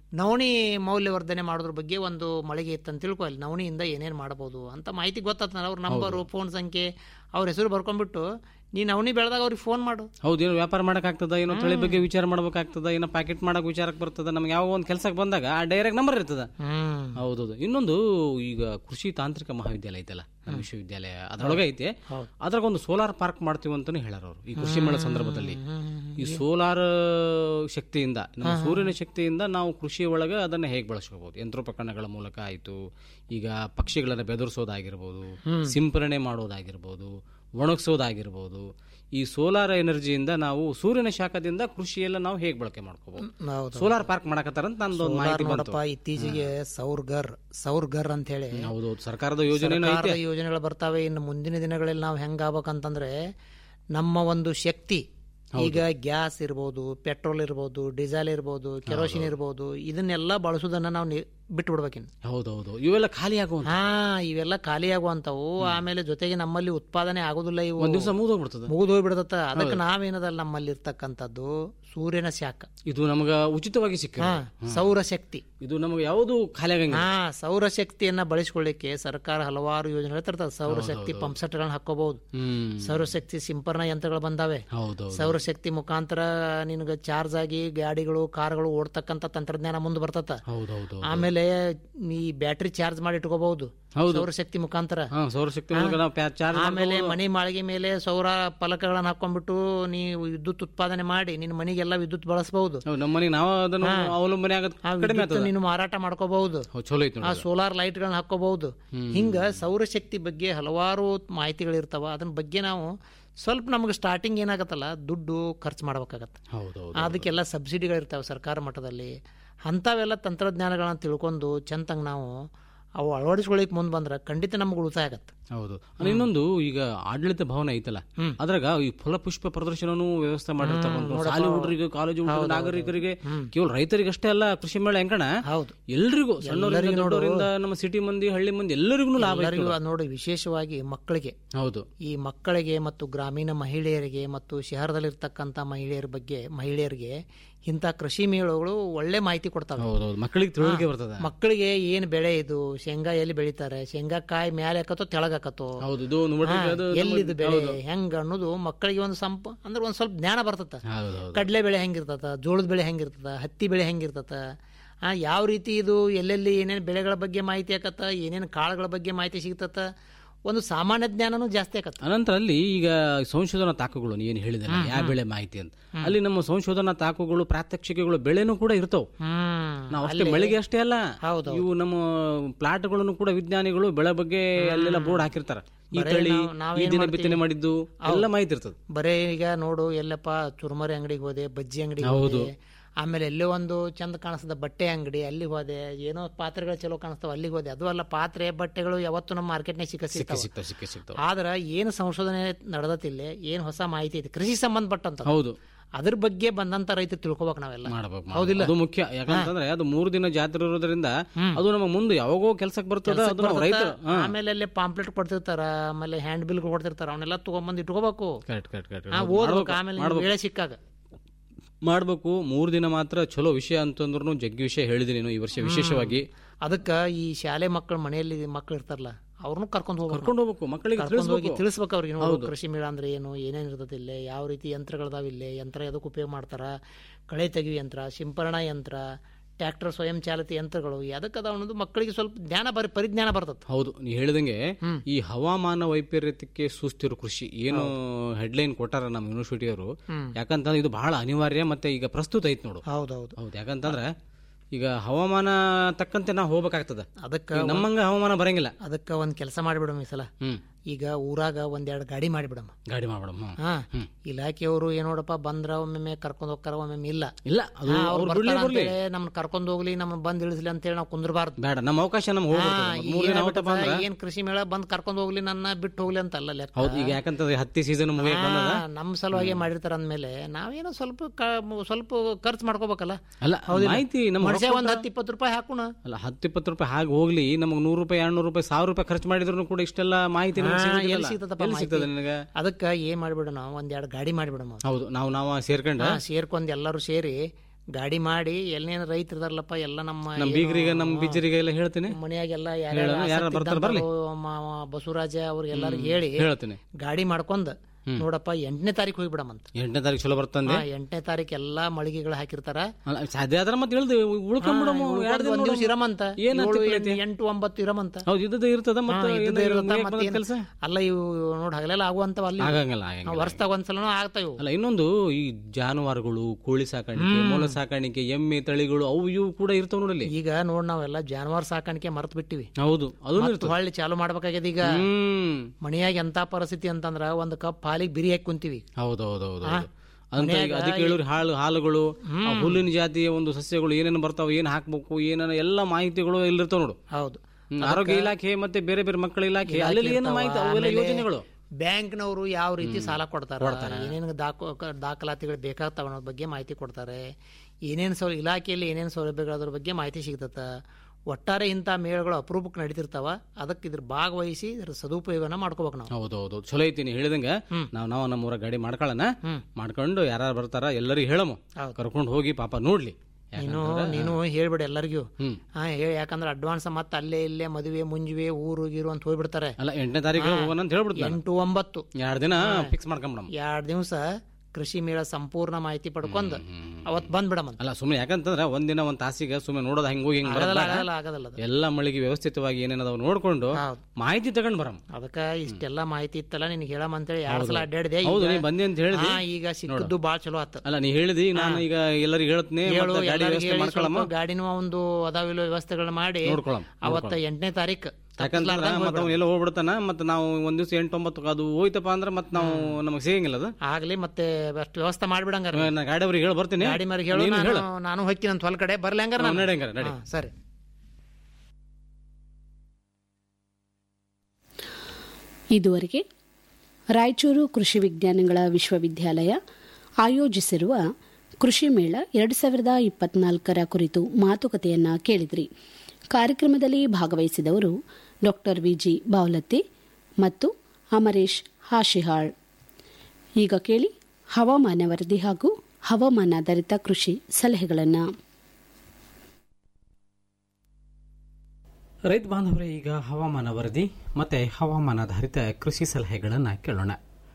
ನವಣಿ ಮೌಲ್ಯವರ್ಧನೆ ಮಾಡೋದ್ರ ಬಗ್ಗೆ ಒಂದು ಮಳಿಗೆ ಇತ್ತಂತ ತಿಳ್ಕೊ ಅಲ್ಲಿ ನವಣಿಯಿಂದ ಏನೇನು ಮಾಡ್ಬೋದು ಅಂತ ಮಾಹಿತಿ ಗೊತ್ತಾಗ್ತದೆ ಅವ್ರ ನಂಬರು ಫೋನ್ ಸಂಖ್ಯೆ ಅವ್ರ ಹೆಸರು ಬರ್ಕೊಂಡ್ಬಿಟ್ಟು ನೀ ನವಣಿ ಬೆಳೆದಾಗ ಅವ್ರಿಗೆ ಫೋನ್ ಮಾಡು ಹೌದು ಏನೋ ವ್ಯಾಪಾರ ಮಾಡಕ್ಕಾಗ್ತದ ಏನೋ ತಳಿ ಬಗ್ಗೆ ವಿಚಾರ ಮಾಡ್ಬೇಕಾಗ್ತದ ಏನೋ ಪ್ಯಾಕೆಟ್ ಮಾಡಕ್ ವಿಚಾರಕ್ಕೆ ಬರ್ತದ ನಮ್ಗೆ ಯಾವ ಒಂದು ಕೆಲಸಕ್ಕೆ ಬಂದಾಗ ಆ ಡೈರೆಕ್ಟ್ ನಂಬರ್ ಇರ್ತದ ಹ್ಮ್ ಹೌದೌದು ಇನ್ನೊಂದು ಈಗ ಕೃಷಿ ತಾಂತ್ರಿಕ ಮಹಾವಿದ್ಯಾಲಯ ಐತಲ್ಲ ನಮ್ಮ ವಿಶ್ವವಿದ್ಯಾಲಯ ಅದ್ರೊಳಗೆ ಐತೆ ಅದ್ರಾಗ ಒಂದು ಸೋಲಾರ್ ಪಾರ್ಕ್ ಮಾಡ್ತೀವಿ ಅಂತಾನು ಹೇಳಾರ ಅವರು ಈ ಕೃಷಿ ಮೇಳ ಸಂದರ್ಭದಲ್ಲಿ ಈ ಸೋಲಾರ್ ಶಕ್ತಿಯಿಂದ ನಮ್ಮ ಸೂರ್ಯನ ಶಕ್ತಿಯಿಂದ ನಾವು ಕೃಷಿ ಒಳಗೆ ಅದನ್ನ ಹೇಗೆ ಬಳಸ್ಕೋಬಹುದು ಯಂತ್ರೋಪಕರಣಗಳ ಮೂಲಕ ಆಯ್ತು ಈಗ ಪಕ್ಷಿಗಳನ್ನ ಬೆದರಿಸೋದಾಗಿರ್ಬೋದು ಸಿಂಪರಣೆ ಮಾಡೋದಾಗಿರ್ಬೋದು ಒಣಗಿಸೋದಾಗಿರ್ಬೋದು ಈ ಸೋಲಾರ್ ಎನರ್ಜಿಯಿಂದ ನಾವು ಸೂರ್ಯನ ಶಾಖದಿಂದ ಕೃಷಿಯೆಲ್ಲ ನಾವು ಹೇಗೆ ಬಳಕೆ ಮಾಡ್ಕೋಬಹುದು ಹೌದು ಸೋಲಾರ್ ಪಾರ್ಕ್ ಮಾಡಕತ್ತಾರ ಅಂತ ನಂದು ಒಂದು ಮಾಹಿತಿ ಬಂತು ನೋಡಪ್ಪ ಇತ್ತೀಚೆಗೆ ಸೌರ್ಗರ್ ಸೌರ್ಗರ್ ಅಂತ ಹೇಳಿ ಹೌದು ಸರ್ಕಾರದ ಯೋಜನೆ ಸರ್ಕಾರದ ಯೋಜನೆಗಳು ಬರ್ತಾವೆ ಇನ್ನು ಮುಂದಿನ ದಿನಗಳಲ್ಲಿ ನಾವು ಹೆಂಗ್ ಆಗ್ಬೇಕಂತಂದ್ರೆ ನಮ್ಮ ಒಂದು ಶಕ್ತಿ ಈಗ ಗ್ಯಾಸ್ ಇರ್ಬೋದು ಪೆಟ್ರೋಲ್ ಇರ್ಬೋದು ಡೀಸೆಲ್ ಇರ್ಬೋದು ಕೆರೋಸಿನ್ ಇರ್ಬೋದು ಇದನ್ನೆಲ್ಲ ಬಳಸೋದನ್ನ ನಾವು ನಿ- ಬಿಟ್ಟು ಬಿಡ್ಬೇಕಿನ್ನು ಹೌದೌದು ಇವೆಲ್ಲ ಖಾಲಿ ಆಗುವಂತ ಹಾ ಇವೆಲ್ಲ ಖಾಲಿ ಆಗುವಂತವು ಆಮೇಲೆ ಜೊತೆಗೆ ನಮ್ಮಲ್ಲಿ ಉತ್ಪಾದನೆ ಆಗೋದಿಲ್ಲ ಇವು ಒಂದ್ ದಿವಸ ಮುಗಿದೋಗ್ಬಿಡ್ತದ ಮುಗಿದು ಹೋಗ್ಬಿಡತ್ತ ಅದಕ್ಕೆ ನಾವೇನದಲ್ಲ ನಮ್ಮಲ್ಲಿ ಇರ್ತಕ್ಕಂಥದ್ದು ಸೂರ್ಯನ ಶಾಖ ಇದು ನಮಗ ಉಚಿತವಾಗಿ ಸಿಕ್ಕ ಹಾ ಸೌರ ಶಕ್ತಿ ಇದು ನಮಗೆ ಯಾವುದು ಖಾಲಿ ಆಗಂಗಿಲ್ಲ ಹಾ ಸೌರ ಶಕ್ತಿಯನ್ನ ಬಳಸಿಕೊಳ್ಳಿಕ್ಕೆ ಸರ್ಕಾರ ಹಲವಾರು ಯೋಜನೆಗಳು ತರ್ತದೆ ಸೌರಶಕ್ತಿ ಪಂಪ್ ಸೆಟ್ಗಳನ್ನ ಹಾಕೋಬಹುದು ಹ್ಮ್ ಸೌರಶಕ್ತಿ ಸಿಂಪರಣಾ ಯಂತ್ರಗಳು ಬಂದಾವೆ ಹೌದೌದು ಸೌರಶಕ್ತಿ ಮುಖಾಂತರ ನಿನಗೆ ಚಾರ್ಜ್ ಆಗಿ ಗಾಡಿಗಳು ಕಾರ್ಗಳು ಓಡ್ತಕ್ಕಂಥ ತಂತ್ರಜ್ಞಾನ ಮುಂದೆ ಬರ್ತತ ಹೌದೌದು ಆಮೇಲೆ ಈ ಬ್ಯಾಟ್ರಿ ಚಾರ್ಜ್ ಮಾಡಿ ಇಟ್ಕೋಬಹುದು ಹೌದು. ಸೌರಶಕ್ತಿ ಮುಖಾಂತರ ಹಾ ಸೌರಶಕ್ತಿ ಮೂಲಕ ನಾವು ಪ್ಯಾ- ಚಾರ್ಜ್ ಆಮೇಲೆ ಮನೆ ಮಾಳಿಗೆ ಮೇಲೆ ಸೌರ ಫಲಕಗಳನ್ನ ಹಾಕೊಂಡ್ಬಿಟ್ಟು ನೀವು ವಿದ್ಯುತ್ ಉತ್ಪಾದನೆ ಮಾಡಿ ನಿನ್ನ ಮನೆಗೆಲ್ಲ ವಿದ್ಯುತ್ ಬಳಸಬಹುದು ಹೌದು, ನಮ್ಮ ಮನೆಗೆ ನಾವು ಅದನ್ನು ಅವಲಂಬನೆ ಆಗೋದು ಆ ಕಡಿಮೆ ವಿದ್ಯುತ್ ಆಗ್ತದ ನೀನು ಮಾರಾಟ ಮಾಡ್ಕೋಬಹುದು ಹೌದು, ಚಲೋ ಐತಿ ಆ ನೋಡಿ ಸೋಲಾರ್ ಲೈಟ್ಗಳನ್ನ ಹಾಕೋಬಹುದು ಹಿಂಗ ಸೌರಶಕ್ತಿ ಬಗ್ಗೆ ಹಲವಾರು ಮಾಹಿತಿಗಳಿರ್ತಾವ ಅದನ್ನ ಬಗ್ಗೆ ನಾವು ಸ್ವಲ್ಪ ನಮಗೆ ಸ್ಟಾರ್ಟಿಂಗ್ ಏನಾಗತ್ತಲ್ಲ ದುಡ್ಡು ಖರ್ಚು ಮಾಡ್ಬೇಕಾಗತ್ತೆ ಹೌದೌದು ಅದಕ್ಕೆಲ್ಲ ಸಬ್ಸಿಡಿಗಳಿರ್ತಾವೆ ಸರ್ಕಾರ ಮಟ್ಟದಲ್ಲಿ ಅಂಥವೆಲ್ಲ ತಂತ್ರಜ್ಞಾನಗಳನ್ನ ತಿಳ್ಕೊಂಡು ಚಂತಂಗೆ ನಾವು ಅವು ಅಳವಡಿಸ್ಕೊಳ್ಳಿಕ್ ಮುಂದೆ ಬಂದ್ರೆ ಖಂಡಿತ ನಮ್ಗೆ ಉಳಿತಾಯ ಆಗತ್ತೆ ಹೌದು ಅಂದ್ರೆ ಇನ್ನೊಂದು ಈಗ ಆಡಳಿತ ಭವನ ಐತಲ್ಲ ಅದ್ರಾಗ ಈ ಫಲಪುಷ್ಪ ಪ್ರದರ್ಶನನೂ ವ್ಯವಸ್ಥೆ ಮಾಡಿರ್ತಾರ ಶಾಲೆ ಹುಡುಗರಿಗೆ ಕಾಲೇಜು ಹುಡುಗರು ನಾಗರಿಕರಿಗೆ ಕೇವಲ ರೈತರಿಗೆ ಅಷ್ಟೇ ಅಲ್ಲ ಕೃಷಿ ಮೇಳ ಹೆಂಗಣ ಹೌದು ಎಲ್ರಿಗೂ ಸಣ್ಣವರಿಂದ ದೊಡ್ಡವರಿಂದ ನಮ್ಮ ಸಿಟಿ ಮಂದಿ ಹಳ್ಳಿ ಮಂದಿ ಎಲ್ಲರಿಗೂ ಲಾಭ ಐತೆ ಎಲ್ಲರಿಗೂ ನೋಡಿ ವಿಶೇಷವಾಗಿ ಮಕ್ಕಳಿಗೆ ಹೌದು ಈ ಮಕ್ಕಳಿಗೆ ಮತ್ತು ಗ್ರಾಮೀಣ ಮಹಿಳೆಯರಿಗೆ ಮತ್ತು ಶಹರದಲ್ಲಿರ್ತಕ್ಕಂಥ ಮಹಿಳೆಯರ ಬಗ್ಗೆ ಮಹಿಳೆಯರಿಗೆ ಇಂಥ ಕೃಷಿ ಮೇಳಗಳು ಒಳ್ಳೆ ಮಾಹಿತಿ ಕೊಡ್ತವೆ ಹೌದೌದು ಮಕ್ಕಳಿಗೆ ತಿಳುವಳಿಕೆ ಬರ್ತದ ಮಕ್ಕಳಿಗೆ ಏನು ಬೆಳೆ ಇದು ಶೇಂಗಾ ಎಲ್ಲಿ ಬೆಳಿತಾರೆ ಶೇಂಗಾಕಾಯಿ ಮ್ಯಾಲೆ ಹಾಕತ್ತೋ ತೆಳಗಾಕತ್ತೋ ಹೌದು ಇದು ನೋಡ್ರಿ ಅದು ಎಲ್ಲಿದು ಬೆಳೆ ಹೆಂಗ ಅನ್ನೋದು ಮಕ್ಕಳಿಗೆ ಒಂದು ಸಂಪ ಅಂದ್ರೆ ಒಂದ್ ಸ್ವಲ್ಪ ಜ್ಞಾನ ಬರ್ತದ ಹೌದೌದು ಕಡಲೆ ಬೆಳೆ ಹೆಂಗಿರ್ತದ ಜೋಳದ ಬೆಳೆ ಹೆಂಗಿರ್ತದ ಹತ್ತಿ ಬೆಳೆ ಹೆಂಗಿರ್ತದ ಆ ಯಾವ ರೀತಿ ಇದು ಎಲ್ಲೆಲ್ಲಿ ಏನೇನು ಬೆಳೆಗಳ ಬಗ್ಗೆ ಮಾಹಿತಿ ಆಕತ್ತ ಏನೇನು ಕಾಳುಗಳ ಬಗ್ಗೆ ಮಾಹಿತಿ ಸಿಗ್ತತ ಒಂದು ಸಾಮಾನ್ಯ ಜ್ಞಾನನೂ ಜಾಸ್ತಿ ಆಕತ್ತ ಅನಂತರ ಅಲ್ಲಿ ಈಗ ಸಂಶೋಧನಾ ತಾಕುಗಳು ಏನು ಹೇಳಿದಲ್ಲ ಯಾವ ಬೆಳೆ ಮಾಹಿತಿ ಅಂತ ಅಲ್ಲಿ ನಮ್ಮ ಸಂಶೋಧನಾ ತಾಕುಗಳು ಪ್ರಾತ್ಯಕ್ಷಿಕೆಗಳು ಬೆಳೆನೂ ಕೂಡ ಇರ್ತಾವ ಹ್ಮ್ ನಾವು ಅಷ್ಟೇ ಮಳಿಗೆ ಅಷ್ಟೇ ಅಲ್ಲ ಹೌದು. ಇವು ನಮ್ಮ ಪ್ಲಾಟ್ಗಳನ್ನು ಕೂಡ ವಿಜ್ಞಾನಿಗಳು ಬೆಳೆ ಬಗ್ಗೆ ಅಲ್ಲೆಲ್ಲ ಬೋರ್ಡ್ ಹಾಕಿರ್ತಾರ ಈ ತಳಿ ನಾವ್- ನಾವ್ ಈ ಏನ್ ದಿನ ಮಾಡ್ತೀವಿ? ಬಿತ್ತನೆ ಮಾಡಿದ್ದು ಎಲ್ಲ ಮಾಹಿತಿ ಇರ್ತದೆ ಬರೇ ಈಗ ನೋಡು ಎಲ್ಲಪ್ಪ ಚುರುಮರಿ ಅಂಗಡಿಗೆ ಹೋದೆ ಬಜ್ಜಿ ಅಂಗಡಿಗೆ ಹೌದು. ಹೋದೆ ಆಮೇಲೆ ಎಲ್ಲೋ ಒಂದು ಚಂದ ಕಾಣಿಸ್ತದ ಬಟ್ಟೆ ಅಂಗಡಿ ಅಲ್ಲಿ ಹೋದೆ ಏನೋ ಪಾತ್ರೆಗಳು ಚಲೋ ಕಾಣಿಸ್ತಾವ ಅಲ್ಲಿಗೆ ಹೋದೆ ಅದು ಅಲ್ಲ ಪಾತ್ರೆ ಬಟ್ಟೆಗಳು ಯಾವತ್ತು ನಮ್ಮ ಮಾರ್ಕೆಟ್ನಾಗ ಸಿಕ್ಕ ಸಿಗ್ತಾವ ಸಿಗ್ತಾವ ಸಿಕ್ಕ ಸಿಗ್ತಾವ ಆದ್ರ ಏನು ಸಂಶೋಧನೆ ನಡೆದತಿಲ್ಲ ಏನು ಹೊಸ ಮಾಹಿತಿ ಐತಿ ಕೃಷಿ ಸಂಬಂಧಪಟ್ಟಂತ ಹೌದು ಅದ್ರ ಬಗ್ಗೆ ಬಂದಂತ ರೈತರು ತಿಳ್ಕೊಬೇಕು ನಾವೆಲ್ಲ ಮಾಡ್ಬೇಕು ಮಾಡ್ಬೇಕು. ಅದು ಮುಖ್ಯ ಯಾಕಂತಂದ್ರೆ ಅದು ಮೂರು ದಿನ ಜಾತ್ರೆ ಇರೋದ್ರಿಂದ ಅದು ನಮ್ಮ ಮುಂದೆ ಯಾವಾಗೋ ಕೆಲ್ಸಕ್ಕೆ ಬರ್ತದ ಅದು ನಾವು ರೈತರು ಆಮೇಲೆ ಅಲ್ಲಿ ಪಾಂಪ್ಲೆಟ್ ಕೊಡ್ತಿರ್ತಾರ ಆಮೇಲೆ ಹ್ಯಾಂಡ್ ಬಿಲ್ ಕೊಡ್ತಿರ್ತಾರ ಅವನ್ನೆಲ್ಲ ತಗೊಂಬಂದು ಇಟ್ಕೋಬೇಕು ಕರೆಕ್ಟ್ ಕರೆಕ್ಟ್ ಕರೆಕ್ಟ್ ಆ, ಓದ್ಬೇಕು ಆಮೇಲೆ ನಿಮ್ಗೆ ವೇಳೆ ಸಿಕ್ಕಾಗ ಮಾಡ್ಬೇಕು ಮೂರು ದಿನ ಮಾತ್ರ ಚಲೋ ವಿಷಯ ಅಂತಂದ್ರೂ ಜಗ್ಗಿ ವಿಷಯ ಹೇಳಿದೆ ನೀನು ಈ ವರ್ಷ ವಿಶೇಷವಾಗಿ ಅದಕ್ಕ ಈ ಶಾಲೆ ಮಕ್ಕಳು ಮನೆಯಲ್ಲಿ ಮಕ್ಕಳು ಇರ್ತಾರಲ್ಲ ಅವ್ರನ್ನೂ ಕರ್ಕೊಂಡು ಹೋಗ್ಬೇಕು ಕರ್ಕೊಂಡು ಹೋಗ್ಬೇಕು ಮಕ್ಕಳಿಗೆ ಕರ್ಕೊಂಡು ಹೋಗಿ ತಿಳಿಸ್ಬೇಕು ತಿಳಿಸ್ಬೇಕು ಅವ್ರಿಗೆ ನೋಡು ಕೃಷಿ ಮೇಳ ಅಂದ್ರೆ ಏನು ಏನೇನು ಇರ್ತದೆ ಇಲ್ಲೇ ಯಾವ ರೀತಿ ಯಂತ್ರಗಳದಾವ ಇಲ್ಲೇ ಯಂತ್ರ ಎದಕ್ಕೆ ಉಪಯೋಗ ಮಾಡ್ತಾರ ಕಳೆ ತೆಗೆಯುವ ಯಂತ್ರ ಸಿಂಪರಣಾ ಯಂತ್ರ ಟ್ರ್ಯಾಕ್ಟರ್ ಸ್ವಯಂ ಚಾಲಿತ ಯಂತ್ರಗಳು ಅದಕ್ಕೆ ಅದಾವ ಅನ್ನೋದು ಮಕ್ಕಳಿಗೆ ಸ್ವಲ್ಪ ಜ್ಞಾನ ಬರಿ ಪರಿಜ್ಞಾನ ಬರ್ತದೆ ಹೌದು ನೀ ಹೇಳಿದಂಗೆ ಈ ಹವಾಮಾನ ವೈಪರೀತ್ಯಕ್ಕೆ ಸುಸ್ಥಿರ ಕೃಷಿ ಏನು ಹೆಡ್ಲೈನ್ ಕೊಟ್ಟಾರ ನಮ್ಮ ಯೂನಿವರ್ಸಿಟಿಯವರು ಯಾಕಂತಂದ್ರೆ ಇದು ಬಹಳ ಅನಿವಾರ್ಯ ಮತ್ತೆ ಈಗ ಪ್ರಸ್ತುತ ಐತಿ ನೋಡು ಹೌದೌದು ಹೌದು ಯಾಕಂತಂದ್ರೆ ಈಗ ಹವಾಮಾನ ತಕ್ಕಂತೆ ನಾವು ಹೋಗ್ಬೇಕಾಗ್ತದ ಅದಕ್ಕೆ ಈಗ ನಮ್ಮಂಗ ಹವಾಮಾನ ಬರಂಗಿಲ್ಲ ಅದಕ್ಕೆ ಒಂದು ಕೆಲಸ ಮಾಡಿಬಿಡಮ್ಮ ಈ ಸಲ ಹ್ಮ್ ಈಗ ಊರಾಗ ಒಂದೆರಡು ಗಾಡಿ ಮಾಡಿಬಿಡಮ್ಮ ಗಾಡಿ ಮಾಡ್ಬೇಡ ಹಾ ಇಲಾಖೆಯವರು ಏನೋ ನೋಡಪ್ಪ ಬಂದ್ರ ಒಮ್ಮೆ ಕರ್ಕೊಂಡು ಹೋಗ್ತಾರ ಒಮ್ಮೆ ಇಲ್ಲ ಇಲ್ಲ ಅದು ಹಾ, ಅವ್ರು ಅವ್ರು ಬಿಡ್ಲಿ ಬರ್ತಾರ ಬರ್ಲಿ ಅಂತೇಳಿ ನಮ್ಮನ್ನ ಕರ್ಕೊಂಡು ಹೋಗ್ಲಿ ನಮ್ಮನ್ನ ಬಂದ್ ಇಳಿಸ್ಲಿ ಅಂತೇಳಿ ನಾವು ಕುಂದ್ರಬಾರ್ದು ಬೇಡ ನಮ್ಮ ಅವಕಾಶ ನಮ್ಗೆ ಹೋಗ್ಬಿಡ್ತದೆ ಮೂರು ದಿನ ಅವತ್ತಪ್ಪ ಅಂದ್ರೆ ಏನ್ ಕೃಷಿ ಮೇಳ ಬಂದ್ ಕರ್ಕೊಂಡು ಹೋಗ್ಲಿ ನನ್ನ ಬಿಟ್ಟು ಹೋಗ್ಲಿ ಅಂತ ಅಲ್ಲ ಲೆಕ್ಕ ಹೌದು ಈಗ ಯಾಕಂತಂದ್ರೆ ಹತ್ತಿ ಸೀಸನ್ ಮುಗಿಯಕ್ ಬಂದದ ಹಾ, ನಮ್ ಸಲುವಾಗಿ ಮಾಡಿರ್ತಾರ ಅಂದ್ಮೇಲೆ ನಾವೇನೋ ಸ್ವಲ್ಪ ಕ- ಸ್ವಲ್ಪ ಖರ್ಚು ಮಾಡ್ಕೋಬೇಕಲ್ಲ ಅಲ್ಲ ಮಾಹಿತಿ ನಮ್ಮ ಮನುಷ್ಯ ಒಂದ್ ಹತ್ತು ಇಪ್ಪತ್ತು ರೂಪಾಯಿ ಹಾಕೋಣ ಅಲ್ಲ ಹತ್ತು ಇಪ್ಪತ್ತು ರೂಪಾಯಿ ಹಾಗೆ ಹೋಗ್ಲಿ ನಮಗೆ ನೂರು ರೂಪಾಯಿ ಎರಡ್ನೂರು ರೂಪಾಯಿ ಸಾವಿರ ರೂಪಾಯಿ ಖರ್ಚು ಮಾಡಿದ್ರು ಕೂಡ ಇಷ್ಟೆಲ್ಲ ಮಾಹಿತಿ ನಮ್ಗೆ ಸಿಗೋದಿಲ್ಲ. ಎಲ್ಲಿ ಸಿಗ್ತದಪ್ಪ ಎಲ್ಲಿ ಸಿಗ್ತದೆ ನಿನಗೆ ಅದಕ್ಕ ಏನ್ ಮಾಡ್ಬಿಡೋಣ ಒಂದೆರಡು ಗಾಡಿ ಮಾಡಿಬಿಡಮ್ಮ ಹೌದು ನಾವು ನಾವು ಸೇರ್ಕೊಂಡು ಹಾ ಸೇರ್ಕೊಂಡ್ ಎಲ್ಲರೂ ಸೇರಿ ಗಾಡಿ ಮಾಡಿ ಎಲ್ಲೇನು ರೈತರು ಇದಾರಲ್ಲಪ್ಪ ಎಲ್ಲ ನಮ್ಮ ನಮ್ಮ ಏನು, ಬೀಗರಿಗೆ ನಮ್ಮ ಬಿಜ್ಜರಿಗೆ ಎಲ್ಲ ಹೇಳ್ತೀನಿ ಮನೆಯಾಗೆಲ್ಲ ಹೇಳೋಣ, ಯಾರು ಬರ್ತಾರೆ ಬರ್ಲಿ. ಬಸವರಾಜ ಅವ್ರಿಗೆಲ್ಲರಿಗೆ ಹೇಳಿ ಹೇಳ್ತೀನಿ ಗಾಡಿ ಮಾಡ್ಕೊಂಡ್ ನೋಡಪ್ಪ ಎಂಟನೇ ತಾರೀಕು ಹೋಗ್ಬಿಡಮಂತ ಎಂಟನೇ ತಾರೀಕು ಚಲೋ ಬರ್ತಂದೆ ಹಾ, ಎಂಟನೇ ತಾರೀಕು ಎಲ್ಲಾ ಮಳಿಗೆಗಳು ಹಾಕಿರ್ತಾರ ಅಲ್ಲ, ಸಾಧ್ಯ ಆದ್ರೆ ಮತ್ತೆ ಹೇಳ್ದು ಉಳ್ಕೊಂಡ್ಬಿಡಮು ಎರಡು ದಿನ ಒಂದ್ ದಿವಸ ನೋಡಮು. ಇರಮಂತ ಏನ್ ಏಳು, ಹತ್ತಿರ ಎಂಟು, ಎಂಟು ಒಂಬತ್ತು ಇರಮಂತ ಹೌದು ಇದ್ದದ್ದು ಇರ್ತದ ಮತ್ತೆ ಹಾ, ಇದ್ದದ್ದೇ ಇರುತ್ತೆ, ಮತ್ತೆ ಏನ್- ಕೆಲಸ ಅಲ್ಲ ಇವು ನೋಡ್ ಹಗಲೆಲ್ಲ ಆಗುವಂತವ ಅಲ್ಲಿ ಆಗಂಗಿಲ್ಲ ಆಗಂಗಿಲ್ಲ ವರ್ಷದಾಗ ಒಂದ್ಸಲನೂ ಆಗ್ತಾವ ಇವು ಅಲ್ಲ ಇನ್ನೊಂದು ಈ ಜಾನುವಾರುಗಳು ಕೋಳಿ ಸಾಕಾಣಿಕೆ ಮೊಲ ಸಾಕಾಣಿಕೆ ಎಮ್ಮೆ ತಳಿಗಳು ಅವು ಇವು ಕೂಡ ಇರ್ತಾವ ನೋಡಲ್ಲಿ ಈಗ ನೋಡ್ ನಾವೆಲ್ಲ ಜಾನುವಾರು ಸಾಕಾಣಿಕೆ ಮರ್ತ್ ಬಿಟ್ಟಿವಿ ಹೌದು ಅದು ಮತ್ತ್ ಹೊಳ್ಳಿ ಚಾಲು ಮಾಡ್ಬೇಕಾಗ್ಯದ ಈಗ ಹ್ಮ್ ಮನೆಯಾಗ ಎಂತ ಪರಿಸ್ಥಿತಿ ಅಂತಂದ್ರ ಒಂದ್ ಕಪ್ ಹಾಲಿಗೆ ಬಿರಿ ಹಾಕಿ ಕುಂತೀವಿ ಹೌದು ಹೌದು ಹೌದು ಅಂತ ಈಗ ಅದಕ್ಕೆ ಹೇಳಿ ಹಾಲು ಹಾಲುಗಳು ಆ ಹುಲ್ಲಿನ ಜಾತಿಯ ಒಂದು ಸಸ್ಯಗಳು ಏನೇನು ಬರ್ತಾವ ಏನ್ ಹಾಕ್ಬೇಕು ಏನೇನು ಎಲ್ಲ ಮಾಹಿತಿಗಳು ಇಲ್ಲಿರ್ತಾವ ನೋಡು ಹೌದು ಹ್ಮ್, ಆರೋಗ್ಯ ಇಲಾಖೆ ಮತ್ತೆ ಬೇರೆ ಬೇರೆ ಮಕ್ಕಳ ಇಲಾಖೆ ಅಲ್ಲಿ ಏನು ಮಾಹಿತಿ ಅವೆಲ್ಲ ಯೋಜನೆಗಳು ಬ್ಯಾಂಕ್ನವರು ಯಾವ ರೀತಿ ಸಾಲ ಕೊಡ್ತಾರ ಏನೇನು ದಾಖ ದಾಖಲಾತಿಗಳು ಬೇಕಾಗ್ತಾವ ಅನ್ನೋದ್ರ ಬಗ್ಗೆ ಮಾಹಿತಿ ಕೊಡ್ತಾರೆ ಏನೇನು ಸೌ ಇಲಾಖೆಯಲ್ಲಿ ಏನೇನು ಸೌಲಭ್ಯಗಳು ಅದ್ರ ಬಗ್ಗೆ ಮಾಹಿತಿ ಸಿಗ್ತತ ಒಟ್ಟಾರೆ ಇಂಥ ಮೇಳಗಳು ಅಪರೂಪಕ್ಕೆ ನಡೀತಿರ್ತಾವ ಅದಕ್ಕೆ ಇದ್ರ ಭಾಗವಹಿಸಿ ಇದ್ರ ಸದುಪಯೋಗನ ಮಾಡ್ಕೋಬೇಕು ನಾವು ಹೌದು ಹೌದು ಚಲೋ ಐತೀನಿ ಹೇಳಿದಂಗ ನಾವು ನಾವು ನಮ್ಮ ಊರ ಗಾಡಿ ಮಾಡ್ಕೊಳ್ಳೋಣ ಮಾಡ್ಕೊಂಡು ಯಾರು ಬರ್ತಾರ ಎಲ್ಲರಿಗೂ ಹೇಳಮು ಹೌದು. ಕರ್ಕೊಂಡು ಹೋಗಿ ಪಾಪ ನೋಡ್ಲಿ ನೀನು ನೀನು ಹೇಳ್ಬಿಡಿ ಎಲ್ಲರಿಗೂ ಹ್ಮ್. ಹಾ ಹೇಳಿ ಯಾಕಂದ್ರೆ ಅಡ್ವಾನ್ಸ್ ಮತ್ತೆ ಅಲ್ಲೇ ಇಲ್ಲೇ ಮದುವೆ ಮುಂಜುವೆ ಊರು ಗೀರು ಅಂತ ಹೋಗ್ಬಿಡ್ತಾರೆ ಅಲ್ಲ ಎಂಟನೇ ತಾರೀಕು ಹೋಗೋಣ ಅಂತ ಹೇಳ್ಬಿಡ್ತೀನಿ ಎಂಟು ಒಂಬತ್ತು ಎರಡು ದಿನ ಫಿಕ್ಸ್ ಮಾಡ್ಕೊಂಬಿಡಮ್ ಎರಡ್ ದಿವಸ ಕೃಷಿ ಮೇಳ ಸಂಪೂರ್ಣ ಮಾಹಿತಿ ಪಡ್ಕೊಂಡ್ ಅವತ್ ಬಂದ್ಬಿಡಮಂತ ಅಲ್ಲ ಸುಮ್ಮನೆ ಯಾಕಂತಂದ್ರೆ ಒಂದಿನ ಒಂದ್ ತಾಸಿಗೆ ಸುಮ್ಮನೆ ನೋಡೋದು ಹಂಗ ಹೋಗಿ ಹಿಂಗ್ ಬರೋದ್ ಆಗಲ್ಲ ಬೇಡ. ಆಗಲ್ಲ ಆಗದಲ್ಲ ಅದು ಎಲ್ಲ ಮಳಿಗೆ ವ್ಯವಸ್ಥಿತವಾಗಿ ಏನೇನದಾವ ನೋಡ್ಕೊಂಡು ಹೌದು. ಮಾಹಿತಿ ತಗೊಂಡ್ ಬರಮ್ ಅದಕ್ಕ ಇಷ್ಟೆಲ್ಲ ಮಾಹಿತಿ ಇತ್ತಲ್ಲ ನಿನ್ಗೆ ಹೇಳಮ್ ಅಂತೇಳಿ ಎರಡ್ ಸಲ ಅಡ್ಡಾಡಿದೆ ಹೌದು ಈಗ- ನೀ ಬಂದೆ ಅಂತ ಹೇಳಿದಿ ಹಾ, ಈಗ ಸಿಕ್ಕದ್ದು ಬಾಳ ಚಲೋ ಆತ ಅಲ್ಲ ನೀ ಹೇಳಿದಿ ನಾನು ಈಗ ಎಲ್ಲರಿಗೂ ಹೇಳ್ತೀನಿ ಹೇಳು ಮತ್ತೆ ಗಾಡಿ ಎಲ್ಲರಿಗೂ ವ್ಯವಸ್ಥೆ ಹೇಳಿ ಮಾಡ್ಕೊಳಮ್ಮ ಸ್ವಲ್ಪ ಗಾಡಿನ ಒಂದು ಅದಾವಿಲ್ಲೋ ವ್ಯವಸ್ಥೆಗಳನ್ನ ಮಾಡಿ ನೋಡ್ಕೊಳಮ್ ಅವತ್ತ ಎಂಟನೇ ತಾರೀಕು ಯಾಕಂತಂದ್ರೆ ಮತ್ತೆ ಅವ್ನು ಎಲ್ಲ ಹೋಗ್ಬಿಡ್ತಾನ ಮತ್ತೆ ನಾವು ಒಂದ್ ದಿವಸ ಎಂಟು ಒಂಬತ್ತು ಅದು ಹೋಯ್ತಪ್ಪ ಅಂದ್ರೆ ಮತ್ತೆ ನಾವು ನಮಗೆ ಸಿಗಂಗಿಲ್ಲ ಅದು ಆಗ್ಲಿ ಮತ್ತೆ ಅಷ್ಟು ವ್ಯವಸ್ಥೆ ಮಾಡ್ಬಿಡಂಗಾರ ನಾ ಗಾಡಿ ಅವ್ರಿಗೆ ಹೇಳಿ ಬರ್ತೀನಿ ಗಾಡಿ ಮರಿಗೆ ಹೇಳು ನೀನು ನಾನು ಹೇಳು ನಾನು ಹೊಕ್ಕಿನಂತ ಹೊಲ ಕಡೆ ಬರ್ಲಿ ಹಂಗಾರ ಹಾ, ನಾನು? ನಡಿ ಹಂಗಾರೆ, ನಡಿ. ಹಾ, ಸರಿ ಇದುವರೆಗೆ ರಾಯಚೂರು ಕೃಷಿ ವಿಜ್ಞಾನಗಳ ವಿಶ್ವವಿದ್ಯಾಲಯ ಆಯೋಜಿಸಿರುವ ಕೃಷಿ ಮೇಳ ಎರಡು ಸಾವಿರದ ಇಪ್ಪತ್ನಾಲ್ಕರ ಕುರಿತು ಮಾತುಕತೆಯನ್ನ ಕೇಳಿದ್ರಿ ಕಾರ್ಯಕ್ರಮದಲ್ಲಿ ಭಾಗವಹಿಸಿದವರು ಡಾಕ್ಟರ್ ವಿಜಿ ಬಾವಲತ್ತಿ ಮತ್ತು ಅಮರೇಶ್ ಹಾಶಿಹಾಳ್ ಈಗ ಕೇಳಿ ಹವಾಮಾನ ವರದಿ ಹಾಗೂ ಹವಾಮಾನಾಧಾರಿತ ಕೃಷಿ ಸಲಹೆಗಳನ್ನು ರೈತ ಬಾಂಧವರೇ ಈಗ ಹವಾಮಾನ ವರದಿ ಮತ್ತೆ ಹವಾಮಾನಾಧಾರಿತ ಕೃಷಿ ಸಲಹೆಗಳನ್ನು ಕೇಳೋಣ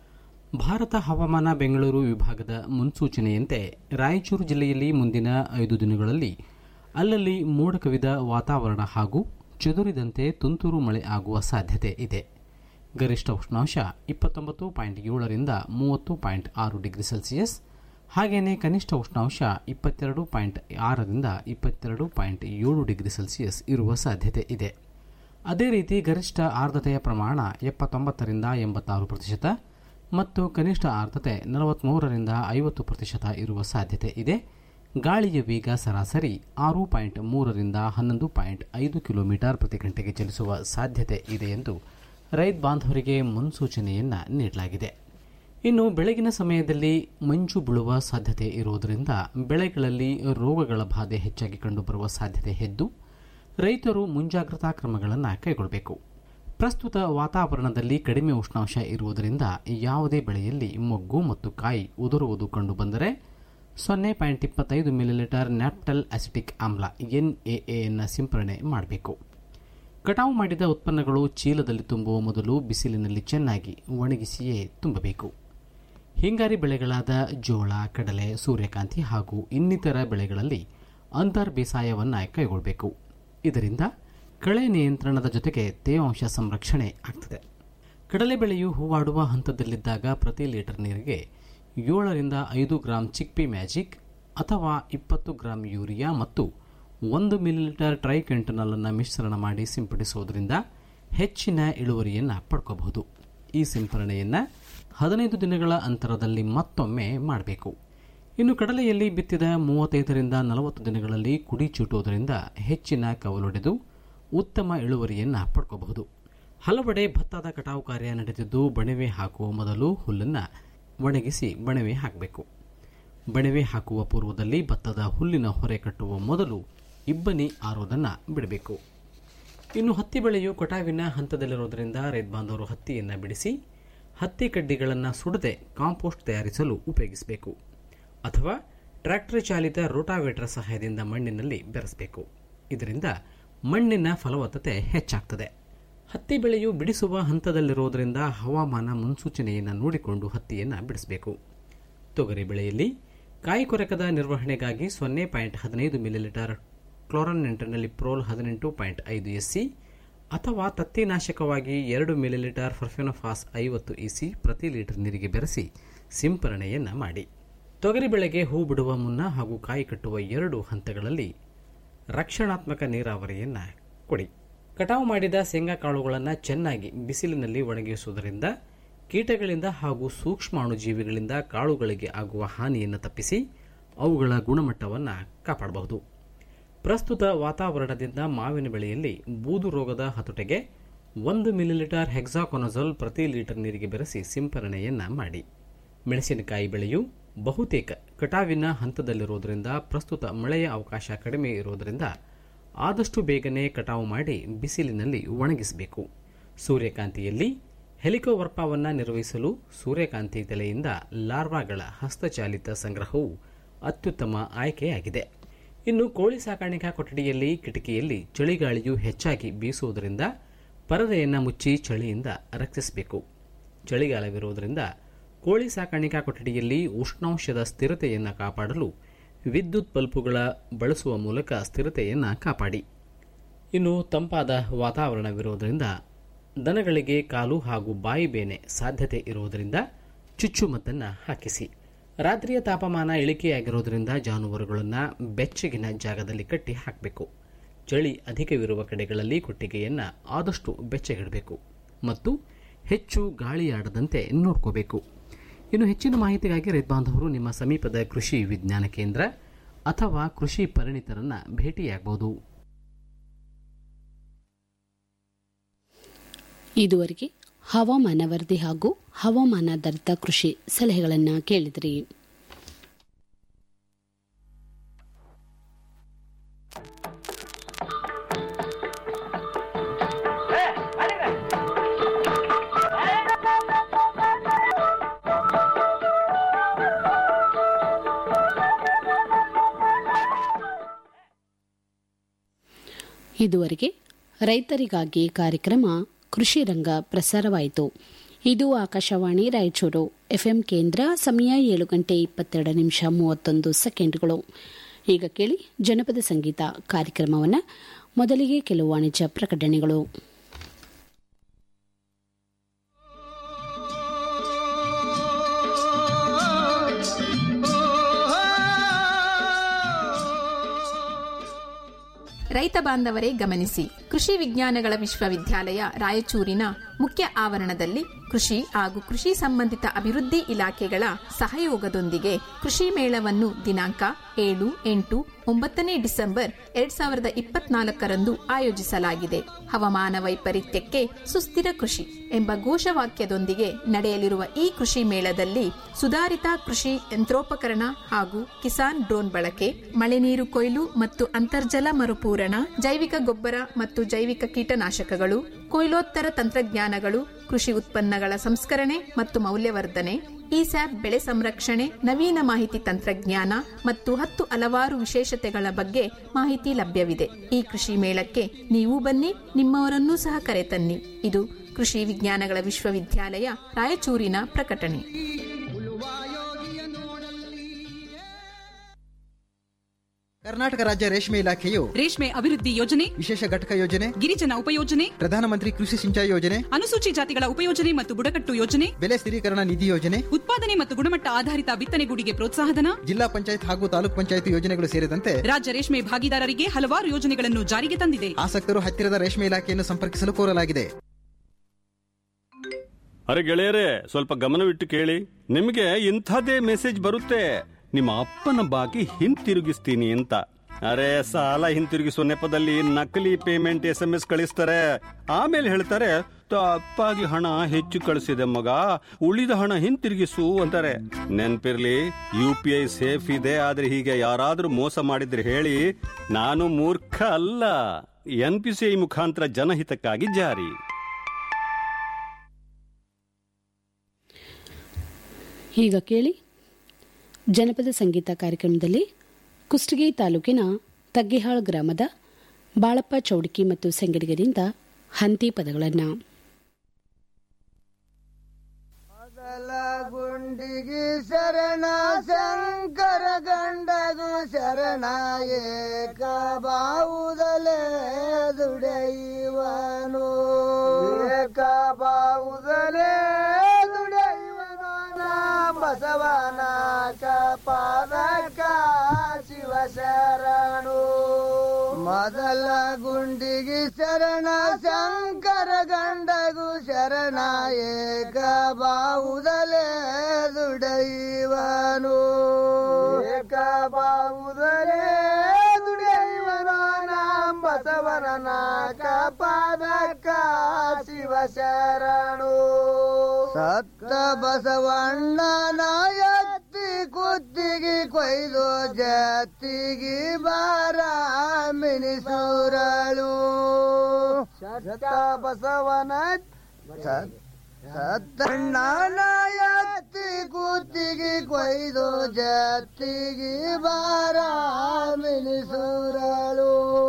ಭಾರತ ಹವಾಮಾನ ಬೆಂಗಳೂರು ವಿಭಾಗದ ಮುನ್ಸೂಚನೆಯಂತೆ ರಾಯಚೂರು ಜಿಲ್ಲೆಯಲ್ಲಿ ಮುಂದಿನ ಐದು ದಿನಗಳಲ್ಲಿ ಅಲ್ಲಲ್ಲಿ ಮೋಡ ಕವಿದ ವಾತಾವರಣ ಹಾಗೂ ಚದುರಿದಂತೆ ತುಂತುರು ಮಳೆ ಆಗುವ ಸಾಧ್ಯತೆ ಇದೆ ಗರಿಷ್ಠ ಉಷ್ಣಾಂಶ ಇಪ್ಪತ್ತೊಂಬತ್ತು ಪಾಯಿಂಟ್ ಏಳರಿಂದ ಮೂವತ್ತು ಪಾಯಿಂಟ್ ಆರು ಡಿಗ್ರಿ ಸೆಲ್ಸಿಯಸ್ ಹಾಗೆಯೇ ಕನಿಷ್ಠ ಉಷ್ಣಾಂಶ ಇಪ್ಪತ್ತೆರಡು ಪಾಯಿಂಟ್ ಆರರಿಂದ ಇಪ್ಪತ್ತೆರಡು ಪಾಯಿಂಟ್ ಏಳು ಡಿಗ್ರಿ ಸೆಲ್ಸಿಯಸ್ ಇರುವ ಸಾಧ್ಯತೆ ಇದೆ ಅದೇ ರೀತಿ ಗರಿಷ್ಠ ಆರ್ದ್ರತೆಯ ಪ್ರಮಾಣ ಎಪ್ಪತ್ತೊಂಬತ್ತರಿಂದ ಎಂಬತ್ತಾರು ಪ್ರತಿಶತ ಮತ್ತು ಕನಿಷ್ಠ ಆರ್ದ್ರತೆ ನಲವತ್ಮೂರರಿಂದ ಐವತ್ತು ಪ್ರತಿಶತ ಇರುವ ಸಾಧ್ಯತೆ ಇದೆ ಗಾಳಿಯ ವೇಗ ಸರಾಸರಿ ಆರು ಪಾಯಿಂಟ್ ಮೂರರಿಂದ ಹನ್ನೊಂದು ಪಾಯಿಂಟ್ ಐದು ಕಿಲೋಮೀಟರ್ ಪ್ರತಿ ಗಂಟೆಗೆ ಚಲಿಸುವ ಸಾಧ್ಯತೆ ಇದೆ ಎಂದು ರೈತ ಬಾಂಧವರಿಗೆ ಮುನ್ಸೂಚನೆಯನ್ನ ನೀಡಲಾಗಿದೆ ಇನ್ನು ಬೆಳಗಿನ ಸಮಯದಲ್ಲಿ ಮಂಜು ಬೀಳುವ ಸಾಧ್ಯತೆ ಇರುವುದರಿಂದ ಬೆಳೆಗಳಲ್ಲಿ ರೋಗಗಳ ಬಾಧೆ ಹೆಚ್ಚಾಗಿ ಕಂಡುಬರುವ ಸಾಧ್ಯತೆ ಹೆದ್ದು ರೈತರು ಮುಂಜಾಗ್ರತಾ ಕ್ರಮಗಳನ್ನು ಕೈಗೊಳ್ಳಬೇಕು ಪ್ರಸ್ತುತ ವಾತಾವರಣದಲ್ಲಿ ಕಡಿಮೆ ಉಷ್ಣಾಂಶ ಇರುವುದರಿಂದ ಯಾವುದೇ ಬೆಳೆಯಲ್ಲಿ ಮೊಗ್ಗು ಮತ್ತು ಕಾಯಿ ಉದುರುವುದು ಕಂಡುಬಂದರೆ ಸೊನ್ನೆ ಪಾಯಿಂಟ್ ಇಪ್ಪತ್ತೈದು ಮಿಲಿಲೀಟರ್ ನ್ಯಾಪ್ಟಲ್ ಅಸಿಟಿಕ್ ಆಮ್ಲ ಎನ್ಎಎಯನ್ನು ಸಿಂಪರಣೆ ಮಾಡಬೇಕು ಕಟಾವು ಮಾಡಿದ ಉತ್ಪನ್ನಗಳು ಚೀಲದಲ್ಲಿ ತುಂಬುವ ಮೊದಲು ಬಿಸಿಲಿನಲ್ಲಿ ಚೆನ್ನಾಗಿ ಒಣಗಿಸಿಯೇ ತುಂಬಬೇಕು ಹಿಂಗಾರಿ ಬೆಳೆಗಳಾದ ಜೋಳ ಕಡಲೆ ಸೂರ್ಯಕಾಂತಿ ಹಾಗೂ ಇನ್ನಿತರ ಬೆಳೆಗಳಲ್ಲಿ ಅಂತರ್ ಬೇಸಾಯವನ್ನು ಕೈಗೊಳ್ಳಬೇಕು ಇದರಿಂದ ಕಳೆ ನಿಯಂತ್ರಣದ ಜೊತೆಗೆ ತೇವಾಂಶ ಸಂರಕ್ಷಣೆ ಆಗ್ತದೆ ಕಡಲೆ ಬೆಳೆಯು ಹೂವಾಡುವ ಹಂತದಲ್ಲಿದ್ದಾಗ ಪ್ರತಿ ಲೀಟರ್ ನೀರಿಗೆ ಏಳರಿಂದ ಐದು ಗ್ರಾಂ ಚಿಕ್ಪಿ ಮ್ಯಾಜಿಕ್ ಅಥವಾ ಇಪ್ಪತ್ತು ಗ್ರಾಂ ಯೂರಿಯಾ ಮತ್ತು ಒಂದು ಮಿಲಿಲೀಟರ್ ಟ್ರೈಕೆಂಟನಲ್ ಮಿಶ್ರಣ ಮಾಡಿ ಸಿಂಪಡಿಸುವುದರಿಂದ ಹೆಚ್ಚಿನ ಇಳುವರಿಯನ್ನು ಪಡ್ಕೋಬಹುದು ಈ ಸಿಂಪರಣೆಯನ್ನು ಹದಿನೈದು ದಿನಗಳ ಅಂತರದಲ್ಲಿ ಮತ್ತೊಮ್ಮೆ ಮಾಡಬೇಕು ಇನ್ನು ಕಡಲೆಯಲ್ಲಿ ಬಿತ್ತಿದ ಮೂವತ್ತೈದರಿಂದ ನಲವತ್ತು ದಿನಗಳಲ್ಲಿ ಕುಡಿ ಚೂಟುವುದರಿಂದ ಹೆಚ್ಚಿನ ಕವಲೊಡೆದು ಉತ್ತಮ ಇಳುವರಿಯನ್ನು ಪಡ್ಕೋಬಹುದು ಹಲವೆಡೆ ಭತ್ತದ ಕಟಾವು ಕಾರ್ಯ ನಡೆದಿದ್ದು ಬಣವೆ ಹಾಕುವ ಮೊದಲು ಹುಲ್ಲನ್ನು ಒಣಗಿಸಿ ಬಣವೆ ಹಾಕಬೇಕು ಬಣವೆ ಹಾಕುವ ಪೂರ್ವದಲ್ಲಿ ಭತ್ತದ ಹುಲ್ಲಿನ ಹೊರೆ ಕಟ್ಟುವ ಮೊದಲು ಇಬ್ಬನಿ ಆರೋದನ್ನು ಬಿಡಬೇಕು ಇನ್ನು ಹತ್ತಿ ಬೆಳೆಯು ಕಟಾವಿನ ಹಂತದಲ್ಲಿರುವುದರಿಂದ ರೈತ ಬಾಂಧವರು ಹತ್ತಿಯನ್ನು ಬಿಡಿಸಿ ಹತ್ತಿ ಕಡ್ಡಿಗಳನ್ನು ಸುಡದೆ ಕಾಂಪೋಸ್ಟ್ ತಯಾರಿಸಲು ಉಪಯೋಗಿಸಬೇಕು ಅಥವಾ ಟ್ರ್ಯಾಕ್ಟರ್ ಚಾಲಿತ ರೋಟಾವೇಟರ್ ಸಹಾಯದಿಂದ ಮಣ್ಣಿನಲ್ಲಿ ಬೆರೆಸಬೇಕು ಇದರಿಂದ ಮಣ್ಣಿನ ಫಲವತ್ತತೆ ಹೆಚ್ಚಾಗ್ತದೆ ಹತ್ತಿ ಬೆಳೆಯು ಬಿಡಿಸುವ ಹಂತದಲ್ಲಿರುವುದರಿಂದ ಹವಾಮಾನ ಮುನ್ಸೂಚನೆಯನ್ನು ನೋಡಿಕೊಂಡು ಹತ್ತಿಯನ್ನು ಬಿಡಿಸಬೇಕು ತೊಗರಿ ಬೆಳೆಯಲ್ಲಿ ಕಾಯಿ ಕೊರಕದ ನಿರ್ವಹಣೆಗಾಗಿ ಸೊನ್ನೆ ಪಾಯಿಂಟ್ ಹದಿನೈದು ಮಿಲಿಲೀಟರ್ ಕ್ಲೋರನ್ನೆಂಟಿನಲ್ಲಿ ಪ್ರೋಲ್ ಹದಿನೆಂಟು ಪಾಯಿಂಟ್ ಐದು ಎಸ್ಸಿ ಅಥವಾ ತತ್ತಿನಾಶಕವಾಗಿ ಎರಡು ಮಿಲಿಲೀಟರ್ ಫರ್ಫೆನೋಫಾಸ್ ಐವತ್ತು ಇಸಿ ಪ್ರತಿ ಲೀಟರ್ ನೀರಿಗೆ ಬೆರೆಸಿ ಸಿಂಪರಣೆಯನ್ನು ಮಾಡಿ ತೊಗರಿ ಬೆಳೆಗೆ ಹೂ ಬಿಡುವ ಮುನ್ನ ಹಾಗೂ ಕಾಯಿ ಕಟ್ಟುವ ಎರಡು ಹಂತಗಳಲ್ಲಿ ರಕ್ಷಣಾತ್ಮಕ ನೀರಾವರಿಯನ್ನು ಕೊಡಿ ಕಟಾವು ಮಾಡಿದ ಶೇಂಗಾ ಕಾಳುಗಳನ್ನು ಚೆನ್ನಾಗಿ ಬಿಸಿಲಿನಲ್ಲಿ ಒಣಗಿಸುವುದರಿಂದ ಕೀಟಗಳಿಂದ ಹಾಗೂ ಸೂಕ್ಷ್ಮಾಣುಜೀವಿಗಳಿಂದ ಕಾಳುಗಳಿಗೆ ಆಗುವ ಹಾನಿಯನ್ನು ತಪ್ಪಿಸಿ ಅವುಗಳ ಗುಣಮಟ್ಟವನ್ನು ಕಾಪಾಡಬಹುದು ಪ್ರಸ್ತುತ ವಾತಾವರಣದಿಂದ ಮಾವಿನ ಬೆಳೆಯಲ್ಲಿ ಬೂದು ರೋಗದ ಹತೋಟೆಗೆ ಒಂದು ಮಿಲಿಲೀಟರ್ ಹೆಕ್ಸಾಕೊನಜೋಲ್ ಪ್ರತಿ ಲೀಟರ್ ನೀರಿಗೆ ಬೆರೆಸಿ ಸಿಂಪರಣೆಯನ್ನು ಮಾಡಿ ಮೆಣಸಿನಕಾಯಿ ಬೆಳೆಯು ಬಹುತೇಕ ಕಟಾವಿನ ಹಂತದಲ್ಲಿರುವುದರಿಂದ ಪ್ರಸ್ತುತ ಮಳೆಯ ಅವಕಾಶ ಕಡಿಮೆ ಇರುವುದರಿಂದ ಆದಷ್ಟು ಬೇಗನೆ ಕಟಾವು ಮಾಡಿ ಬಿಸಿಲಿನಲ್ಲಿ ಒಣಗಿಸಬೇಕು ಸೂರ್ಯಕಾಂತಿಯಲ್ಲಿ ಹೆಲಿಕೋವರ್ಪವನ್ನು ನಿರ್ವಹಿಸಲು ಸೂರ್ಯಕಾಂತಿ ತಲೆಯಿಂದ ಲಾರ್ವಾಗಳ ಹಸ್ತಚಾಲಿತ ಸಂಗ್ರಹವು ಅತ್ಯುತ್ತಮ ಆಯ್ಕೆಯಾಗಿದೆ ಇನ್ನು ಕೋಳಿ ಸಾಕಾಣಿಕಾ ಕೊಠಡಿಯಲ್ಲಿ ಕಿಟಕಿಯಲ್ಲಿ ಚಳಿಗಾಳಿಯು ಹೆಚ್ಚಾಗಿ ಬೀಸುವುದರಿಂದ ಪರದೆಯನ್ನು ಮುಚ್ಚಿ ಚಳಿಯಿಂದ ರಕ್ಷಿಸಬೇಕು ಚಳಿಗಾಲವಿರುವುದರಿಂದ ಕೋಳಿ ಸಾಕಾಣಿಕಾ ಕೊಠಡಿಯಲ್ಲಿ ಉಷ್ಣಾಂಶದ ಸ್ಥಿರತೆಯನ್ನು ಕಾಪಾಡಲು ವಿದ್ಯುತ್ ಬಲ್ಬುಗಳ ಬಳಸುವ ಮೂಲಕ ಸ್ಥಿರತೆಯನ್ನು ಕಾಪಾಡಿ ಇನ್ನು ತಂಪಾದ ವಾತಾವರಣವಿರುವುದರಿಂದ ದನಗಳಿಗೆ ಕಾಲು ಹಾಗೂ ಬಾಯಿ ಬೇನೆ ಸಾಧ್ಯತೆ ಇರುವುದರಿಂದ ಚುಚ್ಚುಮದ್ದನ್ನು ಹಾಕಿಸಿ ರಾತ್ರಿಯ ತಾಪಮಾನ ಇಳಿಕೆಯಾಗಿರುವುದರಿಂದ ಜಾನುವಾರುಗಳನ್ನು ಬೆಚ್ಚಗಿನ ಜಾಗದಲ್ಲಿ ಕಟ್ಟಿ ಹಾಕಬೇಕು ಚಳಿ ಅಧಿಕವಿರುವ ಕಡೆಗಳಲ್ಲಿ ಕೊಟ್ಟಿಗೆಯನ್ನು ಆದಷ್ಟು ಬೆಚ್ಚಗಿಡಬೇಕು ಮತ್ತು ಹೆಚ್ಚು ಗಾಳಿಯಾಡದಂತೆ ನೋಡ್ಕೋಬೇಕು ಇನ್ನು ಹೆಚ್ಚಿನ ಮಾಹಿತಿಗಾಗಿ ರೈತ ಬಾಂಧವರು ನಿಮ್ಮ ಸಮೀಪದ ಕೃಷಿ ವಿಜ್ಞಾನ ಕೇಂದ್ರ ಅಥವಾ ಕೃಷಿ ಪರಿಣಿತರನ್ನ ಭೇಟಿಯಾಗಬಹುದು ಇದುವರೆಗೆ ಹವಾಮಾನ ವರದಿ ಹಾಗೂ ಹವಾಮಾನಾಧಾರಿತ ಕೃಷಿ ಸಲಹೆಗಳನ್ನು ಕೇಳಿದ್ರಿ ಇದುವರೆಗೆ ರೈತರಿಗಾಗಿ ಕಾರ್ಯಕ್ರಮ ಕೃಷಿ ರಂಗ ಪ್ರಸಾರವಾಯಿತು ಇದು ಆಕಾಶವಾಣಿ ರಾಯಚೂರು ಎಫ್ಎಂ ಕೇಂದ್ರ ಸಮಯ ಏಳು ಗಂಟೆ ಇಪ್ಪತ್ತೆರಡು ನಿಮಿಷ ಮೂವತ್ತೊಂದು ಸೆಕೆಂಡ್ಗಳು ಈಗ ಕೇಳಿ ಜನಪದ ಸಂಗೀತ ಕಾರ್ಯಕ್ರಮವನ್ನು ಮೊದಲಿಗೆ ಕೆಲವು ವಾಣಿಜ್ಯ ಪ್ರಕಟಣೆಗಳು ರೈತ ಬಾಂಧವರೇ ಗಮನಿಸಿ ಕೃಷಿ ವಿಜ್ಞಾನಗಳ ವಿಶ್ವವಿದ್ಯಾಲಯ ರಾಯಚೂರಿನ ಮುಖ್ಯ ಆವರಣದಲ್ಲಿ ಕೃಷಿ ಹಾಗೂ ಕೃಷಿ ಸಂಬಂಧಿತ ಅಭಿವೃದ್ಧಿ ಇಲಾಖೆಗಳ ಸಹಯೋಗದೊಂದಿಗೆ ಕೃಷಿ ಮೇಳವನ್ನು ದಿನಾಂಕ ಏಳು ಎಂಟು ಒಂಬತ್ತನೇ ಡಿಸೆಂಬರ್ ಎರಡ್ ಸಾವಿರದ ಇಪ್ಪತ್ನಾಲ್ಕರಂದು ಆಯೋಜಿಸಲಾಗಿದೆ ಹವಾಮಾನ ವೈಪರೀತ್ಯಕ್ಕೆ ಸುಸ್ಥಿರ ಕೃಷಿ ಎಂಬ ಘೋಷವಾಕ್ಯದೊಂದಿಗೆ ನಡೆಯಲಿರುವ ಈ ಕೃಷಿ ಮೇಳದಲ್ಲಿ ಸುಧಾರಿತ ಕೃಷಿ ಯಂತ್ರೋಪಕರಣ ಹಾಗೂ ಕಿಸಾನ್ ಡ್ರೋನ್ ಬಳಕೆ ಮಳೆ ನೀರು ಕೊಯ್ಲು ಮತ್ತು ಅಂತರ್ಜಲ ಮರುಪೂರಣ ಜೈವಿಕ ಗೊಬ್ಬರ ಮತ್ತು ಜೈವಿಕ ಕೀಟನಾಶಕಗಳು ಕೊಯ್ಲೋತ್ತರ ತಂತ್ರಜ್ಞಾನಗಳು ಕೃಷಿ ಉತ್ಪನ್ನಗಳ ಸಂಸ್ಕರಣೆ ಮತ್ತು ಮೌಲ್ಯವರ್ಧನೆ ಇಸ್ಯಾಪ್ ಬೆಳೆ ಸಂರಕ್ಷಣೆ ನವೀನ ಮಾಹಿತಿ ತಂತ್ರಜ್ಞಾನ ಮತ್ತು ಹತ್ತು ಹಲವಾರು ವಿಶೇಷತೆಗಳ ಬಗ್ಗೆ ಮಾಹಿತಿ ಲಭ್ಯವಿದೆ ಈ ಕೃಷಿ ಮೇಳಕ್ಕೆ ನೀವು ಬನ್ನಿ ನಿಮ್ಮವರನ್ನೂ ಸಹ ಕರೆತನ್ನಿ ಇದು ಕೃಷಿ ವಿಜ್ಞಾನಗಳ ವಿಶ್ವವಿದ್ಯಾಲಯ ರಾಯಚೂರಿನ ಪ್ರಕಟಣೆ ಕರ್ನಾಟಕ ರಾಜ್ಯ ರೇಷ್ಮೆ ಇಲಾಖೆಯು ರೇಷ್ಮೆ ಅಭಿವೃದ್ಧಿ ಯೋಜನೆ ವಿಶೇಷ ಘಟಕ ಯೋಜನೆ ಗಿರಿಜನ ಉಪಯೋಜನೆ ಪ್ರಧಾನಮಂತ್ರಿ ಕೃಷಿ ಸಿಂಚಾಯಿ ಯೋಜನೆ ಅನುಸೂಚಿ ಜಾತಿಗಳ ಉಪಯೋಜನೆ ಮತ್ತು ಬುಡಕಟ್ಟು ಯೋಜನೆ ಬೆಲೆ ಸ್ಥಿರೀಕರಣ ನಿಧಿ ಯೋಜನೆ ಉತ್ಪಾದನೆ ಮತ್ತು ಗುಣಮಟ್ಟ ಆಧಾರಿತ ಬಿತ್ತನೆಗೂಡಿಗೆ ಪ್ರೋತ್ಸಾಹಧನ ಜಿಲ್ಲಾ ಪಂಚಾಯತ್ ಹಾಗೂ ತಾಲೂಕ್ ಪಂಚಾಯತ್ ಯೋಜನೆಗಳು ಸೇರಿದಂತೆ ರಾಜ್ಯ ರೇಷ್ಮೆ ಭಾಗಿದಾರರಿಗೆ ಹಲವಾರು ಯೋಜನೆಗಳನ್ನು ಜಾರಿಗೆ ತಂದಿದೆ ಆಸಕ್ತರು ಹತ್ತಿರದ ರೇಷ್ಮೆ ಇಲಾಖೆಯನ್ನು ಸಂಪರ್ಕಿಸಲು ಕೋರಲಾಗಿದೆ ಅರೆ ಗೆಳೆಯರೇ ಸ್ವಲ್ಪ ಗಮನವಿಟ್ಟು ಕೇಳಿ ನಿಮಗೆ ಇಂಥದ್ದೇ ಮೆಸೇಜ್ ಬರುತ್ತೆ ನಿಮ್ಮ ಅಪ್ಪನ ಬಾಕಿ ಹಿಂತಿರುಗಿಸ್ತೀನಿ ಅಂತ ಅರೆ ಸಾಲ ಹಿಂತಿರುಗಿಸುವ ನೆಪದಲ್ಲಿ ನಕಲಿ ಪೇಮೆಂಟ್ ಎಸ್ ಎಂ ಎಸ್ ಕಳಿಸ್ತಾರೆ ಆಮೇಲೆ ಹೇಳ್ತಾರೆ ತಪ್ಪಾಗಿ ಹಣ ಹೆಚ್ಚು ಕಳಿಸಿದೆ ಮಗ ಉಳಿದ ಹಣ ಹಿಂತಿರುಗಿಸು ಅಂತಾರೆ ನೆನ್ಪಿರ್ಲಿ ಯು ಪಿ ಐ ಸೇಫ್ ಇದೆ ಆದ್ರೆ ಹೀಗೆ ಯಾರಾದ್ರೂ ಮೋಸ ಮಾಡಿದ್ರೆ ಹೇಳಿ ನಾನು ಮೂರ್ಖ ಅಲ್ಲ ಎನ್ ಪಿ ಸಿ ಐ ಮುಖಾಂತರ ಜನಹಿತಕ್ಕಾಗಿ ಜಾರಿ ಈಗ ಕೇಳಿ ಜನಪದ ಸಂಗೀತ ಕಾರ್ಯಕ್ರಮದಲ್ಲಿ ಕುಷ್ಟಗಿ ತಾಲೂಕಿನ ತಗ್ಗಿಹಾಳ್ ಗ್ರಾಮದ ಬಾಳಪ್ಪ ಚೌಡಿಕಿ ಮತ್ತು ಸಂಗಡಿಗರಿಂದ ಹಂತಿ ಪದಗಳನ್ನು ಗುಂಡಿಗಿ ಶರಣ ಶಂಕರ ಗಂಡಗು ಶರಣ ಏಕ ಬಾವುದಲೇ ದುಡೆಯುವನು ಏಕ ಬಾವುದಲೇ ದುಡೆಯುವನು ನಾ ಬಸವನ ಪಾದಕ ಶಿವ ಶರಣು ಮೊದಲ ಗುಂಡಿಗಿ ಶರಣ ಶಂಕರ ಗಂಡಗು ಶರಣ ಏಕ ಬಾವುದಲೇ ದುಡೈವನು ಏಕ ಬಾವುದಲೇ ದುಡೈವನು ನಾಂ ಬಸವನ ನಾಕ ಪಾದಕ ಶಿವ ಶರಣು ಸತ್ತ ಬಸವಣ್ಣನ ಎತ್ತಿ ಕುತ್ತಿಗೆ ಕೊಯ್ದು ಜತ್ತಿಗೆ ಬಾರ ಮಿನಿಸೂರಳು ಸತ್ತ ಬಸವನ ಸತ್ತಣ್ಣನ ಎತ್ತಿ ಕುತ್ತಿಗೆ ಕೊಯ್ದು ಜತ್ತಿಗೆ ಬಾರ ಮಿನಿಸೂರಳು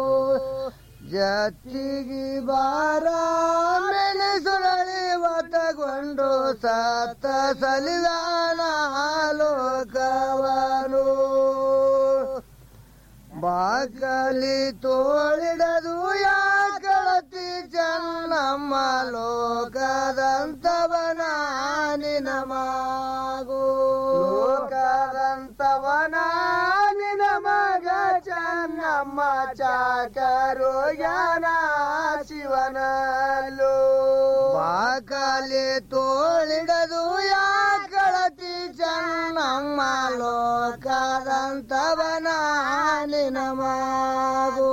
ಜತ್ತಿಗೆ ಬಾರ ಮೆಣಸುರಳಿ ಒತ್ತಗೊಂಡು ಸತ್ತ ಸಲಿದಾನ ಲೋಕವನು ಬಾಕಲಿ ತೋಳಿಡದು ಯಾಕಳತಿ ಚೆನ್ನಮ್ಮ ಲೋಕದಂತವನ ನಿನ ಮಾಗು ಲೋಕದಂತವನ ನಿನ ಮಗ ಚೆನ್ನಮ್ಮ ಚಾಕರು ಯಾನ ಶಿವನಲ್ಲು ಬಾಕಲಿ ತೋಳಿಡದು ಯಾಕಳತಿ ಚೆನ್ನಮ್ಮ ಲೋಕದಂತವನ ನಿನ ಮಾಗು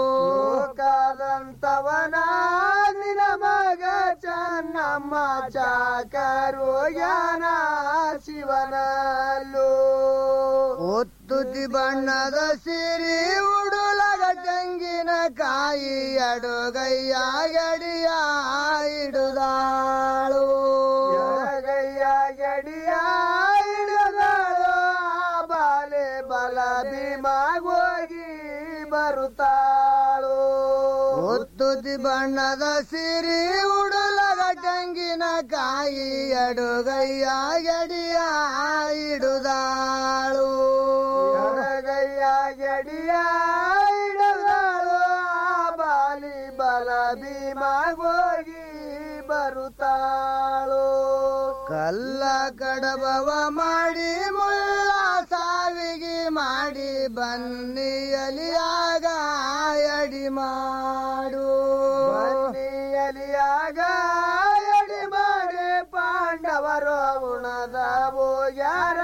ಲೋಕದಂತವನ ನಿನ ಮಗ ಚೆನ್ನಮ್ಮ ಚಾಕರು ಯಾನ ಶಿವನಲ್ಲು ಒತ್ತುತಿ ಬಣ್ಣದ ಸಿರಿ ಉಡುಲಗ ತೆಂಗಿನ ಕಾಯಿ ಅಡುಗಯ್ಯ ಗಡಿಯ ಇಡುದಾಳು ಎಡಗೈಯ ಗಡಿಯ ಇಡುದಾಳು ಆ ಬಾಲೆ ಬಲ ಭೀಮಾಗೋಗಿ ಬರುತ್ತಾಳು ಒತ್ತುತಿ ಬಣ್ಣದ ಸಿರಿ ಉಡುಲಗ ತೆಂಗಿನ ಕಾಯಿ ಅಡುಗಯ್ಯ ಗಡಿಯ ಇಡುದಾಳು ಎಡಗೈಯ ಗಡಿಯ ಇಡುದಾಳು ಆ ಬಾಲಿ ಬಲ ಭೀಮಾಗೋಗಿ ಬರುತ್ತಾಳು ಕಲ್ಲ ಕಡಬವ ಮಾಡಿ ಮುಳ್ಳ ಸಾವಿಗೆ ಮಾಡಿ ಬನ್ನಿಯಲಿಯಾಗ ಅಡಿ ಮಾಡು ಬನ್ನಿಯಲಿಯಾಗ ಅಡಿ ಮಾಡಿ ಪಾಂಡವರು ಉಣದ ಯಾರ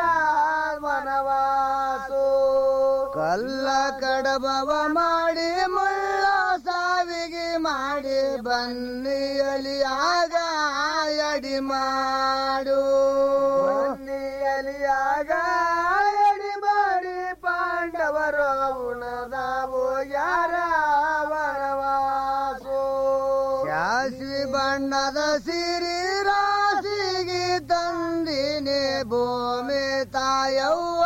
ವನವಾಸು ಕಲ್ಲ ಕಡಬವ ಮಾಡಿ ಮುಳ್ಳ ಸಾವಿಗೆ ಮಾಡಿ ಬನ್ನಿಯಲಿಯಾಗ ಅಡಿ ಮಾಡು ಬನ್ನಿಯಲಿಯಾಗ ಅಡಿ ಮಾಡಿ ಪಾಂಡವರು ಉಣದಾವು ಯಾರ ವನವಾಸು ಶಾಸ್ವಿ ಬಣ್ಣದ ಸಿರಿ ರಾಶಿಗೆ ತಂದಿನಿ ಭೂಮಿ ತಾಯವ್ವ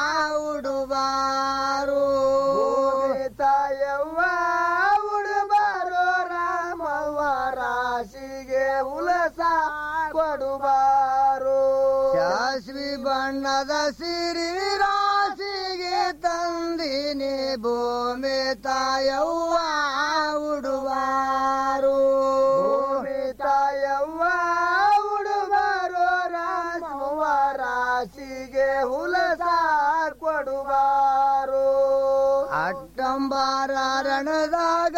ಉಡುಬಾರು ತಾಯವ್ವ ಉಡುಬಾರು ರಾಮವ್ವ ರಾಶಿಗೆ ಉಲಸ ಕೊಡುಬಾರು ಶಾಸ್ವಿ ಬಣ್ಣದ ಸಿರಿ ರಾಶಿಗೆ ತಂದಿನಿ ಭೂಮಿ ತಾಯವ್ವ ಉಡುವಾರು ಭೂಮಿ ತಾಯವ್ವ ಉಡುವಾರು ರಾಮವ್ವ ರಾಶಿಗೆ ಹುಲಸ ಕೊಡುವಾರು ಅಟ್ಟಂಬಾರ ರಣದಾಗ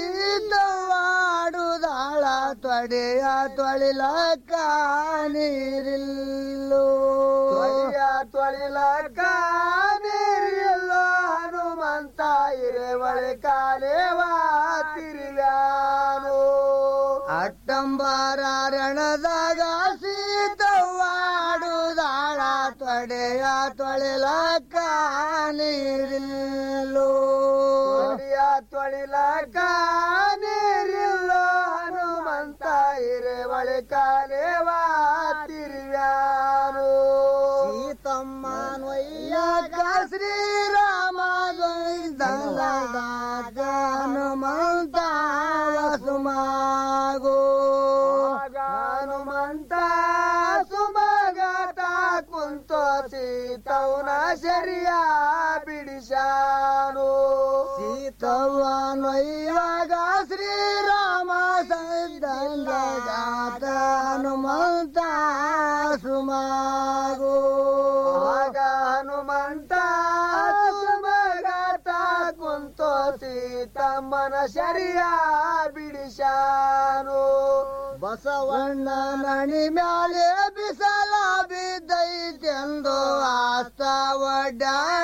ಸೀತವಾಡುದಾಳ ತೊಡೆಯ ತೊಳಿಲಕ್ಕ ನೀರಿಲ್ಲೋ ತೊಡೆಯ ತೊಳಿಲಕ್ಕ ನೀರಿಲ್ಲೋ ಹನುಮಂತ ಇರೆವಳೆ ಕಾಲೇವಾ ತಿರುವ್ಯಾನು ಅಟ್ಟಂಬಾರ ರಣದಾಗ ಸೀತವಾಡುದಾಳ ತೊಡೆಯ ತೊಳಿಲಕ್ಕ ನೀರಿಲ್ಲೋ ತೊಡೆಯ ತೊಳಿಲಕ್ಕ ನೀರಿಲ್ಲೋ ಹನುಮಂತ ಇರೆವಳೆ ಕಾಲೇವಾ ತಿರುವ್ಯಾನು ಸೀತಮ್ಮನೊಯ್ಯ ಶ್ರೀರಾಮ ದಂಗದಾದ ಹನುಮಂತ ಸುಮಾಗೋ ಹನುಮಂತ ಸುಮಗತ ಕುಂತ ಸೀತವನ ಶರಿಯ ಬಿಡಿಸಾನು ಸೀತವನೊಯ್ಯುವಾಗ ಶ್ರೀರಾಮ ಸಂದಂಗದಾತ ಹನುಮಂತ ಸುಮಾಗೋ ಆಗ ಹನುಮಂತ ಸುಮಗತ ಕುಂತ ಸೀತಮ್ಮನ ಶರಿಯ ಬಿಡಿಸಾನು ಬಸವಣ್ಣ ನಣಿ ಮ್ಯಾಲೆ ಬಿಸಲ ಬಿದ್ದೈತೆಂದು ಆಸ್ತ ಒಡ್ಡಾಡ